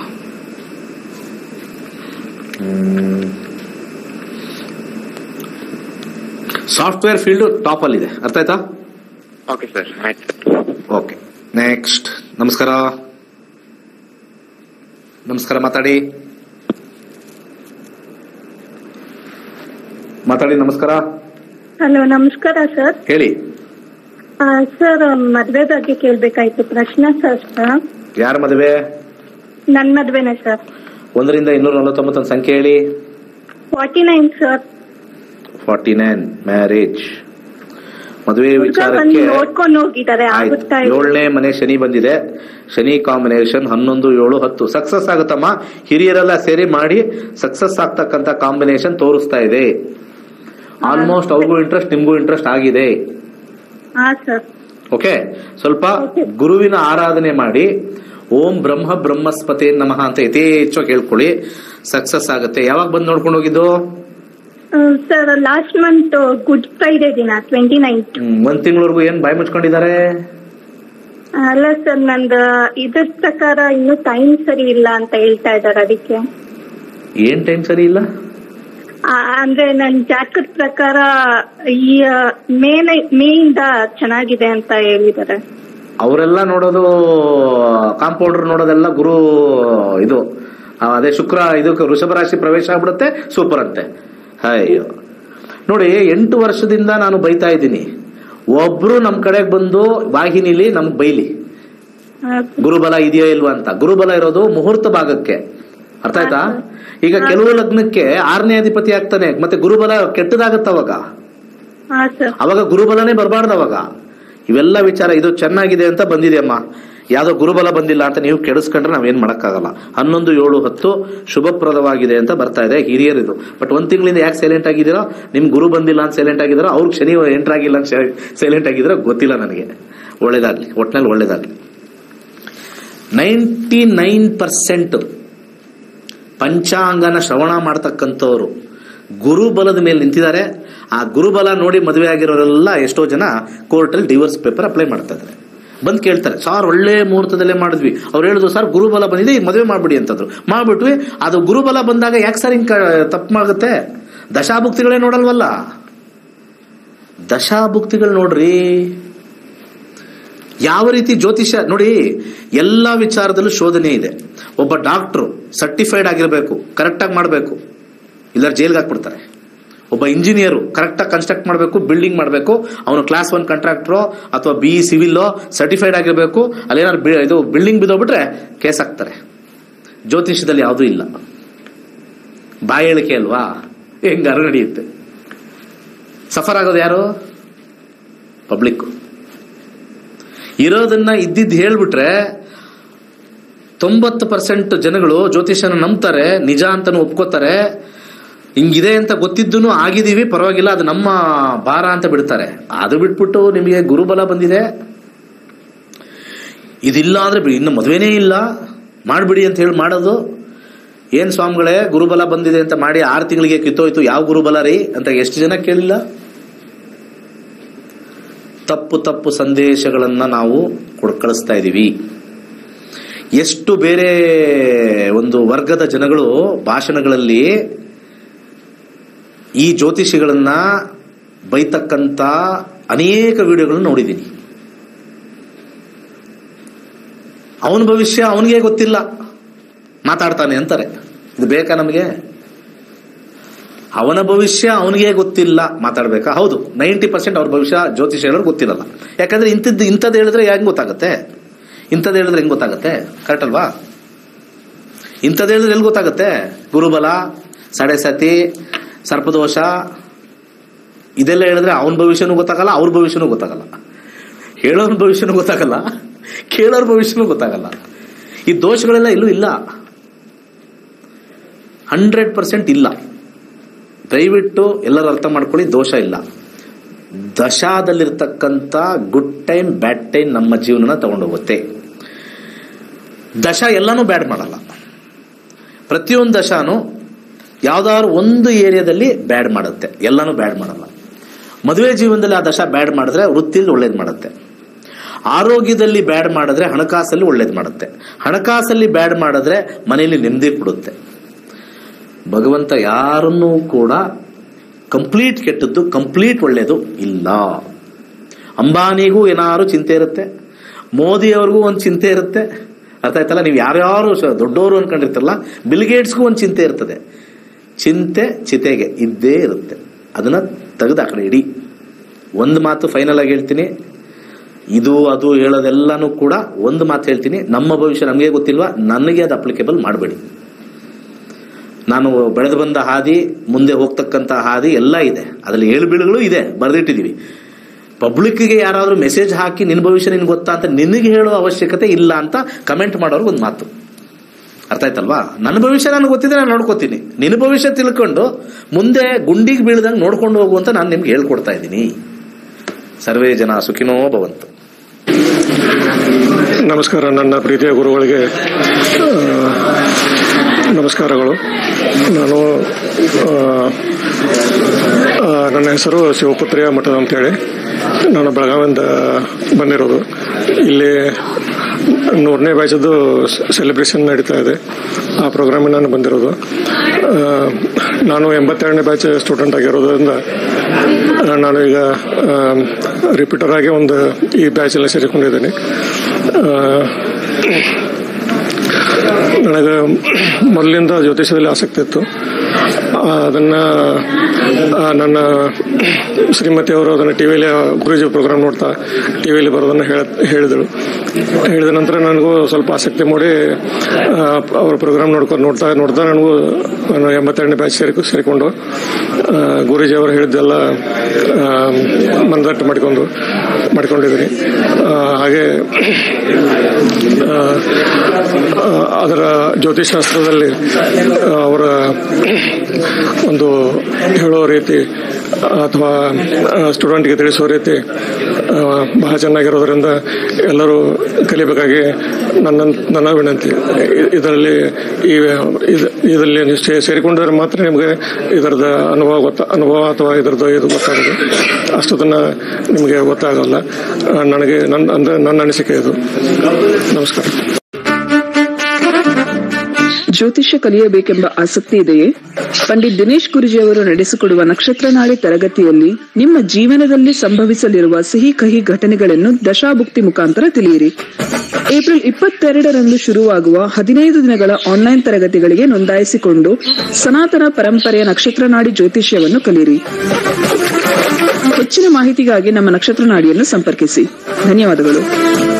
ಸಾಫ್ಟ್ವೇರ್ ಫೀಲ್ಡ್ ಟಾಪ್ ಅಲ್ಲಿ ಇದೆ ಅರ್ಥ ಆಯ್ತಾ ಓಕೆ ಸರ್ ಆಯ್ತು ಸರ್ ಓಕೆ ನೆಕ್ಸ್ಟ್ ನಮಸ್ಕಾರ ನಮಸ್ಕಾರ ಮಾತಾಡಿ ಮಾತಾಡಿ ನಮಸ್ಕಾರ ಹಲೋ ನಮಸ್ಕಾರ ಸರ್ ಹೇಳಿ ಸರ್ ಮದ್ವೆ ಬಗ್ಗೆ ಕೇಳ್ಬೇಕಾಯ್ತು ಪ್ರಶ್ನಾಶಾಸ್ತ್ರ ಯಾರ ಮದುವೆ ನನ್ ಮದ್ವೆನೇ ಸರ್ ಒಂದರಿಂದ ಇನ್ನೂರ ನಲವತ್ತೊಂಬತ್ತೊಂದು ಸಂಖ್ಯೆ ಹೇಳಿ forty nine sir forty nine marriage ಮದುವೆ ಹುಡ್ಗ ಬಂದು ವಿಚಾರಕ್ಕೆ ನೋಡ್ಕೊಂಡು ಹೋಗಿದ್ದಾರೆ ಆಯ್ತು ಆಗುತ್ತಾ ಇಲ್ಲ? ಏಳನೇ ಮನೆ ಶನಿ ಬಂದಿದೆ ಶನಿ ಕಾಂಬಿನೇಷನ್ ಹನ್ನೊಂದು ಏಳು ಹತ್ತು ಸಕ್ಸಸ್ ಆಗುತ್ತಮ್ಮ ಹಿರಿಯರೆಲ್ಲ ಸೇರಿ ಮಾಡಿ ಸಕ್ಸಸ್ ಆಗ್ತಕ್ಕಂತ ಕಾಂಬಿನೇಷನ್ ತೋರಿಸ್ತಾ ಇದೆ ಆಲ್ಮೋಸ್ಟ್ ಅವ್ರಿಗೂ ಇಂಟ್ರೆಸ್ಟ್ ನಿಮ್ಗೂ ಇಂಟ್ರೆಸ್ಟ್ ಆಗಿದೆ ಹಾ ಸರ್ ಓಕೆ ಸ್ವಲ್ಪ ಗುರುವಿನ ಆರಾಧನೆ ಮಾಡಿ ಓಂ ಬ್ರಹ್ಮ ಬ್ರಹ್ಮಸ್ಪತಿ ನಮಃ ಅಂತ ಯಥೇಚ್ಛವಾಗಿ ಹೇಳ್ಕೊಳ್ಳಿ ಸಕ್ಸಸ್ ಆಗುತ್ತೆ ಯಾವಾಗ ಬಂದು ನೋಡ್ಕೊಂಡು ಹೋಗಿದ್ದು sir last month Good Friday ದಿನ ಟ್ವೆಂಟಿ ನೈನ್ತ್ ಹ್ಮ್, ಒಂದ್ ತಿಂಗಳವರೆಗೂ ಏನ್ ಬಾಯ್ ಮುಚ್ಕೊಂಡಿದ್ದಾರೆ ಅಲ್ಲ ಸರ್ ನಂದು ಇದ್ರ ಪ್ರಕಾರ ಇನ್ನು ಟೈಮ್ ಸರಿ ಇಲ್ಲ ಅಂತ ಹೇಳ್ತಾ ಇದ್ದಾರೆ ಅದಕ್ಕೆ ಏನ್ ಟೈಮ್ ಸರಿ ಇಲ್ಲ ಆ, ಅಂದ್ರೆ ನನ್ ಜಾತಕದ ಪ್ರಕಾರ ಈ ಮೇ ಮೇ ಇಂದ ಚೆನ್ನಾಗಿದೆ ಅಂತ ಹೇಳಿದ್ದಾರೆ ಅವರೆಲ್ಲ ನೋಡೋದು ಕಾಂಪೌಂಡರ್ ನೋಡೋದೆಲ್ಲ ಗುರು ಇದು ಆ, ಅದೇ ಶುಕ್ರ ಇದು ವೃಷಭ ರಾಶಿ ಪ್ರವೇಶ ಆಗ್ಬಿಡುತ್ತೆ ಸೂಪರ್ ಅಂತೆ ಅಯ್ಯೋ ನೋಡಿ ಎಂಟು ವರ್ಷದಿಂದ ನಾನು ಬೈತಾ ಇದ್ದೀನಿ ಒಬ್ರು ನಮ್ ಕಡೆಗೆ ಬಂದು ವಾಹಿನಿಲಿ ನಮ್ಗೆ ಬೈಲಿ ಗುರುಬಲ ಇದೆಯೋ ಇಲ್ವಾ ಅಂತ ಗುರುಬಲ ಇರೋದು ಮುಹೂರ್ತ ಭಾಗಕ್ಕೆ ಅರ್ಥ ಆಯ್ತಾ ಈಗ ಕೆಲವು ಲಗ್ನಕ್ಕೆ ಆರನೇ ಅಧಿಪತಿ ಆಗ್ತಾನೆ ಮತ್ತೆ ಗುರುಬಲ ಕೆಟ್ಟದಾಗತ್ತ ಅವಾಗ ಹಾ ಸರ್ ಅವಾಗ ಗುರುಬಲನೇ ಬರಬಾರ್ದು ಅವಾಗ ಇವೆಲ್ಲ ವಿಚಾರ ಇದು ಚೆನ್ನಾಗಿದೆ ಅಂತ ಬಂದಿದೆ ಅಮ್ಮ ಯಾವ್ದೋ ಗುರುಬಲ ಬಂದಿಲ್ಲ ಅಂತ ನೀವು ಕೆಡಿಸ್ಕೊಂಡ್ರೆ ನಾವೇನ್ ಮಾಡಕ್ಕಾಗಲ್ಲ ಹನ್ನೊಂದು ಏಳು ಹತ್ತು ಶುಭಪ್ರದವಾಗಿದೆ ಅಂತ ಬರ್ತಾ ಇದೆ ಹಿರಿಯರಿದು ಬಟ್ ಒಂದ್ ತಿಂಗಳಿಂದ ಯಾಕೆ ಸೈಲೆಂಟ್ ಆಗಿದ್ದೀರೋ ನಿಮ್ ಗುರು ಬಂದಿಲ್ಲ ಅಂತ ಸೈಲೆಂಟ್ ಆಗಿದ್ದೀರೋ ಅವ್ರಿಗೆ ಶನಿ ಎಂಟರ್ ಆಗಿಲ್ಲ ಅಂತ ಸೈಲೆಂಟ್ ಆಗಿದ್ದೀರೋ ಗೊತ್ತಿಲ್ಲ ನನಗೆ ಒಳ್ಳೇದಾಗ್ಲಿ ಒಟ್ನಲ್ಲಿ ಒಳ್ಳೇದಾಗ್ಲಿ ನೈಂಟಿ ನೈನ್ ಪರ್ಸೆಂಟ್ ಪಂಚಾಂಗನ ಶ್ರವಣ ಮಾಡ್ತಕ್ಕಂಥವ್ರು ಗುರುಬಲದ ಮೇಲೆ ನಿಂತಿದ್ದಾರೆ ಆ ಗುರುಬಲ ನೋಡಿ ಮದುವೆ ಆಗಿರೋರೆಲ್ಲ ಎಷ್ಟೋ ಜನ ಕೋರ್ಟಲ್ಲಿ ಡಿವೋರ್ಸ್ ಪೇಪರ್ ಅಪ್ಲೈ ಮಾಡ್ತಾ ಇದ್ದಾರೆ ಬಂದು ಕೇಳ್ತಾರೆ ಸರ್ ಒಳ್ಳೆ ಮುಹೂರ್ತದಲ್ಲೇ ಮಾಡಿದ್ವಿ ಅವ್ರು ಹೇಳಿದ್ರು ಸರ್ ಗುರುಬಲ ಬಂದಿದೆ ಈಗ ಮದುವೆ ಮಾಡ್ಬಿಡಿ ಅಂತಂದ್ರು ಮಾಡ್ಬಿಟ್ವಿ ಅದು ಗುರುಬಲ ಬಂದಾಗ ಯಾಕೆ ಸರ್ ಹಿಂಗ ತಪ್ಪು ಮಾಡುತ್ತೆ ದಶಾಭುಕ್ತಿಗಳೇ ನೋಡಲ್ವಲ್ಲ ದಶಾಭುಕ್ತಿಗಳು ನೋಡ್ರಿ ಯಾವ ರೀತಿ ಜ್ಯೋತಿಷ್ಯ ನೋಡಿ ಎಲ್ಲ ವಿಚಾರದಲ್ಲೂ ಶೋಧನೆ ಇದೆ ಒಬ್ಬ ಡಾಕ್ಟ್ರು ಸರ್ಟಿಫೈಡ್ ಆಗಿರಬೇಕು ಕರೆಕ್ಟಾಗಿ ಮಾಡಬೇಕು ಇಲ್ಲ ಜೈಲ್ಗೆ ಹಾಕ್ಬಿಡ್ತಾರೆ ಒಬ್ಬ ಇಂಜಿನಿಯರು ಕರೆಕ್ಟಾಗಿ ಕನ್ಸ್ಟ್ರಕ್ಟ್ ಮಾಡಬೇಕು ಬಿಲ್ಡಿಂಗ್ ಮಾಡಬೇಕು ಅವನು ಕ್ಲಾಸ್ ಒನ್ ಕಾಂಟ್ರಾಕ್ಟ್ರೋ ಅಥವಾ ಬಿ ಇ ಸಿವಿಲ್ಲೋ ಸರ್ಟಿಫೈಡ್ ಆಗಿರಬೇಕು ಅಲ್ಲೇನಾದ್ರು ಬಿ- ಇದು ಬಿಲ್ಡಿಂಗ್ ಬಿದ್ದೋಗ್ಬಿಟ್ರೆ ಕೇಸ್ ಹಾಕ್ತಾರೆ ಜ್ಯೋತಿಷ್ಯದಲ್ಲಿ ಯಾವುದೂ ಇಲ್ಲ ಬಾಯಿ ಹೇಳಿಕೆ ಅಲ್ವಾ ಹೆಂಗಾರು ನಡೆಯುತ್ತೆ ಸಫರ್ ಆಗೋದು ಯಾರು ಪಬ್ಲಿಕ್ ಇರೋದನ್ನ ಇದ್ದಿದ್ದು ಹೇಳ್ಬಿಟ್ರೆ ತೊಂಬತ್ತು ಪರ್ಸೆಂಟ್ ಜನಗಳು ಜ್ಯೋತಿಷನ ನಂಬ್ತಾರೆ ನಿಜ ಅಂತಾನು ಒಪ್ಕೋತಾರೆ ಹಿಂಗಿದೆ ಅಂತ ಗೊತ್ತಿದ್ದು ಆಗಿದೀವಿ ಪರವಾಗಿಲ್ಲ ಅದು ನಮ್ಮ ಭಾರ ಅಂತ ಬಿಡ್ತಾರೆ ಅದು ಬಿಟ್ಬಿಟ್ಟು ನಿಮಗೆ ಗುರುಬಲ ಬಂದಿದೆ ಇದಿಲ್ಲ ಅಂದ್ರೆ ಬಿಡಿ ಇನ್ನು ಮದುವೆನೇ ಇಲ್ಲ ಮಾಡ್ಬಿಡಿ ಅಂತ ಹೇಳಿ ಮಾಡೋದು ಏನ್ ಸ್ವಾಮಿಗಳೇ ಗುರುಬಲ ಬಂದಿದೆ ಅಂತ ಮಾಡಿ ಆರು ತಿಂಗಳಿಗೆ ಕಿತ್ತೋಯ್ತು ಯಾವ ಗುರುಬಲ ರೀ ಅಂತ ಎಷ್ಟು ಜನ ಕೇಳಿಲ್ಲ ತಪ್ಪು ತಪ್ಪು ಸಂದೇಶಗಳನ್ನ ನಾವು ಕೊಡ್ ಕಳಿಸ್ತಾ ಇದ್ದೀವಿ ಎಷ್ಟು ಬೇರೆ ಒಂದು ವರ್ಗದ ಜನಗಳು ಭಾಷಣಗಳಲ್ಲಿ ಈ ಜ್ಯೋತಿಷಿಗಳನ್ನ ಬೈತಕ್ಕಂತ ಅನೇಕ ವಿಡಿಯೋಗಳನ್ನ ನೋಡಿದ್ದೀನಿ ಅವನ ಭವಿಷ್ಯ ಅವನಿಗೆ ಗೊತ್ತಿಲ್ಲ ಮಾತಾಡ್ತಾನೆ ಅಂತಾರೆ ಇದು ಬೇಕಾ ನಮಗೆ ಅವನ ಭವಿಷ್ಯ ಅವನಿಗೆ ಗೊತ್ತಿಲ್ಲ ಮಾತಾಡ್ಬೇಕಾ ಹೌದು ನೈಂಟಿ ಪರ್ಸೆಂಟ್ ಅವ್ರ ಭವಿಷ್ಯ ಜ್ಯೋತಿಷ ಹೇಳೋರು ಗೊತ್ತಿರಲ್ಲ ಯಾಕಂದ್ರೆ ಇಂಥದ್ದು ಇಂಥದ್ದು ಹೇಳಿದ್ರೆ ಹೆಂಗ್ ಗೊತ್ತಾಗುತ್ತೆ ಇಂಥದ್ದು ಹೇಳಿದ್ರೆ ಹೆಂಗ್ ಗೊತ್ತಾಗುತ್ತೆ ಕರೆಕ್ಟ್ ಅಲ್ವಾ ಇಂಥದ್ದು ಹೇಳಿದ್ರೆ ಎಲ್ಲಿ ಗೊತ್ತಾಗುತ್ತೆ ಗುರುಬಲ ಸಡೆ ಸತಿ ಸರ್ಪದೋಷ ಇದೆಲ್ಲ ಹೇಳಿದ್ರೆ ಅವನ ಭವಿಷ್ಯನೂ ಗೊತ್ತಾಗಲ್ಲ ಅವ್ರ ಭವಿಷ್ಯನೂ ಗೊತ್ತಾಗಲ್ಲ ಹೇಳೋರ್ ಭವಿಷ್ಯನೂ ಗೊತ್ತಾಗಲ್ಲ ಕೇಳೋರ್ ಭವಿಷ್ಯನೂ ಗೊತ್ತಾಗಲ್ಲ ಈ ದೋಷಗಳೆಲ್ಲ ಎಲ್ಲೂ ಇಲ್ಲ ಹಂಡ್ರೆಡ್ ಪರ್ಸೆಂಟ್ ಇಲ್ಲ ದಯವಿಟ್ಟು ಎಲ್ಲರೂ ಅರ್ಥ ಮಾಡ್ಕೊಳ್ಳಿ ದೋಷ ಇಲ್ಲ ದಶಾದಲ್ಲಿರ್ತಕ್ಕಂಥ ಗುಡ್ ಟೈಮ್ ಬ್ಯಾಡ್ ಟೈಮ್ ನಮ್ಮ ಜೀವನನ ತಗೊಂಡೋಗುತ್ತೆ ದಶ ಎಲ್ಲಾನು ಬ್ಯಾಡ್ ಮಾಡಲ್ಲ ಪ್ರತಿಯೊಂದು ದಶಾನು ಯಾವ್ದಾದ್ರು ಒಂದು ಏರಿಯಾದಲ್ಲಿ ಬ್ಯಾಡ್ ಮಾಡುತ್ತೆ ಎಲ್ಲಾನು ಬ್ಯಾಡ್ ಮಾಡಲ್ಲ ಮದುವೆ ಜೀವನದಲ್ಲಿ ಆ ದಶ ಬ್ಯಾಡ್ ಮಾಡಿದ್ರೆ ವೃತ್ತಿಯಲ್ಲಿ ಒಳ್ಳೇದು ಮಾಡುತ್ತೆ ಆರೋಗ್ಯದಲ್ಲಿ ಬ್ಯಾಡ್ ಮಾಡಿದ್ರೆ ಹಣಕಾಸಲ್ಲಿ ಒಳ್ಳೇದು ಮಾಡುತ್ತೆ ಹಣಕಾಸಲ್ಲಿ ಬ್ಯಾಡ್ ಮಾಡಿದ್ರೆ ಮನೆಯಲ್ಲಿ ನೆಮ್ಮದಿ ಕೊಡುತ್ತೆ ಭಗವಂತ ಯಾರನ್ನೂ ಕೂಡ ಕಂಪ್ಲೀಟ್ ಕೆಟ್ಟದ್ದು ಕಂಪ್ಲೀಟ್ ಒಳ್ಳೇದು ಇಲ್ಲ ಅಂಬಾನಿಗೂ ಏನಾದ್ರು ಚಿಂತೆ ಇರುತ್ತೆ ಮೋದಿಯವ್ರಿಗೂ ಒಂದು ಚಿಂತೆ ಇರುತ್ತೆ ಅರ್ಥ ಆಯ್ತಲ್ಲ ನೀವು ಯಾರ್ಯಾರು ಸ- ದೊಡ್ಡವರು ಅನ್ಕೊಂಡಿರ್ತಾರಲ್ಲ ಬಿಲ್ಗೇಟ್ಸ್ಗೂ ಒಂದು ಚಿಂತೆ ಇರ್ತದೆ ಚಿಂತೆ ಚಿತೆಗೆ ಇದ್ದೇ ಇರುತ್ತೆ ಅದನ್ನ ತೆಗೆದು ಆ ಕಡೆ ಇಡಿ ಒಂದು ಮಾತು ಫೈನಲ್ ಆಗಿ ಹೇಳ್ತೀನಿ ಇದು ಅದು ಹೇಳೋದೆಲ್ಲಾನು ಕೂಡ ಒಂದು ಮಾತು ಹೇಳ್ತೀನಿ ನಮ್ಮ ಭವಿಷ್ಯ ನಮಗೆ ಗೊತ್ತಿಲ್ವಾ ನನಗೆ ಅದು ಅಪ್ಲಿಕೇಬಲ್ ಮಾಡಬೇಡಿ ನಾನು ಬೆಳೆದು ಬಂದ ಹಾದಿ ಮುಂದೆ ಹೋಗ್ತಕ್ಕಂಥ ಹಾದಿ ಎಲ್ಲ ಇದೆ ಅದರಲ್ಲಿ ಏಳು ಬೀಳುಗಳು ಇದೆ ಬರೆದಿಟ್ಟಿದೀವಿ ಪಬ್ಲಿಕ್ಗೆ ಯಾರಾದ್ರೂ ಮೆಸೇಜ್ ಹಾಕಿ ನಿನ್ನ ಭವಿಷ್ಯ ನಿನ್ಗೆ ಗೊತ್ತಾ ಅಂತ ನಿನಗೆ ಹೇಳೋ ಅವಶ್ಯಕತೆ ಇಲ್ಲ ಅಂತ ಕಮೆಂಟ್ ಮಾಡೋರ್ಗೆ ಒಂದು ಮಾತು ಅರ್ಥ ಆಯ್ತಲ್ವಾ ನನ್ನ ಭವಿಷ್ಯ ನನಗೆ ಗೊತ್ತಿದೆ ನಾನು ನೋಡ್ಕೋತೀನಿ ನಿನ್ನ ಭವಿಷ್ಯ ತಿಳ್ಕೊಂಡು ಮುಂದೆ ಗುಂಡಿಗೆ ಬೀಳ್ದಂಗೆ ನೋಡ್ಕೊಂಡು ಹೋಗು ಅಂತ ನಾನು ನಿಮ್ಗೆ ಹೇಳ್ಕೊಡ್ತಾ ಇದ್ದೀನಿ ಸರ್ವೇ ಜನ ಸುಖಿನೋ ಭವಂತು ನಮಸ್ಕಾರ ನನ್ನ ಪ್ರೀತಿಯ ಗುರುಗಳಿಗೆ ಆ, ನಮಸ್ಕಾರಗಳು ನಾನು ಆ, ಆ, ನನ್ನ ಹೆಸರು ಶಿವಪುತ್ರಿಯ ಮಠದ ಅಂತೇಳಿ ನಾನು ಬೆಳಗಾವಿಯಿಂದ ಬಂದಿರೋದು ಇಲ್ಲಿ ನೂರನೇ ಬ್ಯಾಚದ್ದು ಸೆಲೆಬ್ರೇಷನ್ ನಡೀತಾ ಇದೆ ಆ ಪ್ರೋಗ್ರಾಮಿಗೆ ನಾನು ಬಂದಿರೋದು ಆ, ನಾನು ಎಂಬತ್ತೆರಡನೇ ಬ್ಯಾಚ್ ಸ್ಟೂಡೆಂಟ್ ಆಗಿರೋದ್ರಿಂದ ಆ, ನಾನು ಈಗ ರಿಪೀಟರ್ ಆಗಿ ಒಂದು ಈ ಬ್ಯಾಚಲ್ಲಿ ಸೇರಿಕೊಂಡಿದ್ದೀನಿ ಆ, ನನಗೆ ಮೊದಲಿಂದ ಜ್ಯೋತಿಷದಲ್ಲಿ ಆಸಕ್ತಿ ಇತ್ತು ಆ, ಅದನ್ನ ಆ, ನನ್ನ ಶ್ರೀಮತಿ ಅವರು ಅದನ್ನು ಟಿವಿಯಲ್ಲಿ ಗುರುಜಿ ಪ್ರೋಗ್ರಾಮ್ ನೋಡ್ತಾ ಟಿವಿಯಲ್ಲಿ ಬರೋದನ್ನು ಹೇಳ ಹೇಳಿದರು ಹೇಳಿದ ನಂತರ ನನಗೂ ಸ್ವಲ್ಪ ಆಸಕ್ತಿ ಮೂಡಿ ಆ, ಅವ್ರ ಪ್ರೋಗ್ರಾಮ್ ನೋಡ್ಕೊಂಡು ನೋಡ್ತಾ ನೋಡ್ತಾ ನನಗೂ ನಾನು ಎಂಬತ್ತೆರಡನೇ ಬ್ಯಾಚ್ ಸೇರಿ ಸೇರಿಕೊಂಡು ಆ, ಗುರೂಜಿ ಅವರು ಹೇಳಿದ್ದೆಲ್ಲ ಆ, ಮನದಟ್ಟು ಮಾಡಿಕೊಂಡು ಮಾಡಿಕೊಂಡಿದ್ದೀನಿ ಆ, ಹಾಗೆ ಆ, ಆ, ಅದರ ಜ್ಯೋತಿಷಾಸ್ತ್ರದಲ್ಲಿ ಆ, ಅವರ ಒಂದು ಹೇಳೋ ರೀತಿ ಅಥವಾ ಸ್ಟೂಡೆಂಟ್ಗೆ ತಿಳಿಸುವ ರೀತಿ ಆ, ಬಹಳ ಚೆನ್ನಾಗಿರೋದ್ರಿಂದ ಎಲ್ಲರೂ ಕಲಿಬೇಕಾಗಿ ನನ್ನ ನನ್ನ ವಿನಂತಿ ಇ- ಇದರಲ್ಲಿ ಈ ಇದ್- ಇದರಲ್ಲಿ ನೀವು ಸೇ- ಸೇರಿಕೊಂಡ್ರೆ ಮಾತ್ರ ನಿಮಗೆ ಇದರದ ಅನುಭವ ಗೊತ್ತ ಅನುಭವ ಅಥವಾ ಇದರದ್ದು ಇದು ಗೊತ್ತಾಗೋದು ಅಷ್ಟೊತ್ತನ್ನ ನಿಮಗೆ ಗೊತ್ತಾಗಲ್ಲ ಆ, ನನಗೆ ನನ್ನ ಅಂದ್ರೆ ನನ್ನ ಅನಿಸಿಕೆ ಇದು ನಮಸ್ಕಾರ ಜ್ಯೋತಿಷ್ಯ ಕಲಿಯಬೇಕೆಂಬ ಆಸಕ್ತಿ ಇದೆಯೇ ಪಂಡಿತ್ ದಿನೇಶ್ ಗುರುಜಿ ಅವರು ನಡೆಸಿಕೊಡುವ ನಕ್ಷತ್ರ ನಾಳೆ ತರಗತಿಯಲ್ಲಿ ನಿಮ್ಮ ಜೀವನದಲ್ಲಿ ಸಂಭವಿಸಲಿರುವ ಸಿಹಿ ಕಹಿ ಘಟನೆಗಳನ್ನು ದಶಾಭುಕ್ತಿ ಮುಖಾಂತರ ತಿಳಿಯಿರಿ ಏಪ್ರಿಲ್ ಇಪ್ಪತ್ತೆರಡರಂದು ಶುರುವಾಗುವ ಹದಿನೈದು ದಿನಗಳ ಆನ್ಲೈನ್ ತರಗತಿಗಳಿಗೆ ನೋಂದಾಯಿಸಿಕೊಂಡು ಸನಾತನ ಪರಂಪರೆಯ ನಕ್ಷತ್ರ ನಾಡಿ ಜ್ಯೋತಿಷ್ಯವನ್ನು ಕಲಿಯಿರಿ ಹೆಚ್ಚಿನ ಮಾಹಿತಿಗಾಗಿ ನಮ್ಮ ನಕ್ಷತ್ರ ನಾಡಿಯನ್ನು ಸಂಪರ್ಕಿಸಿ ಧನ್ಯವಾದಗಳು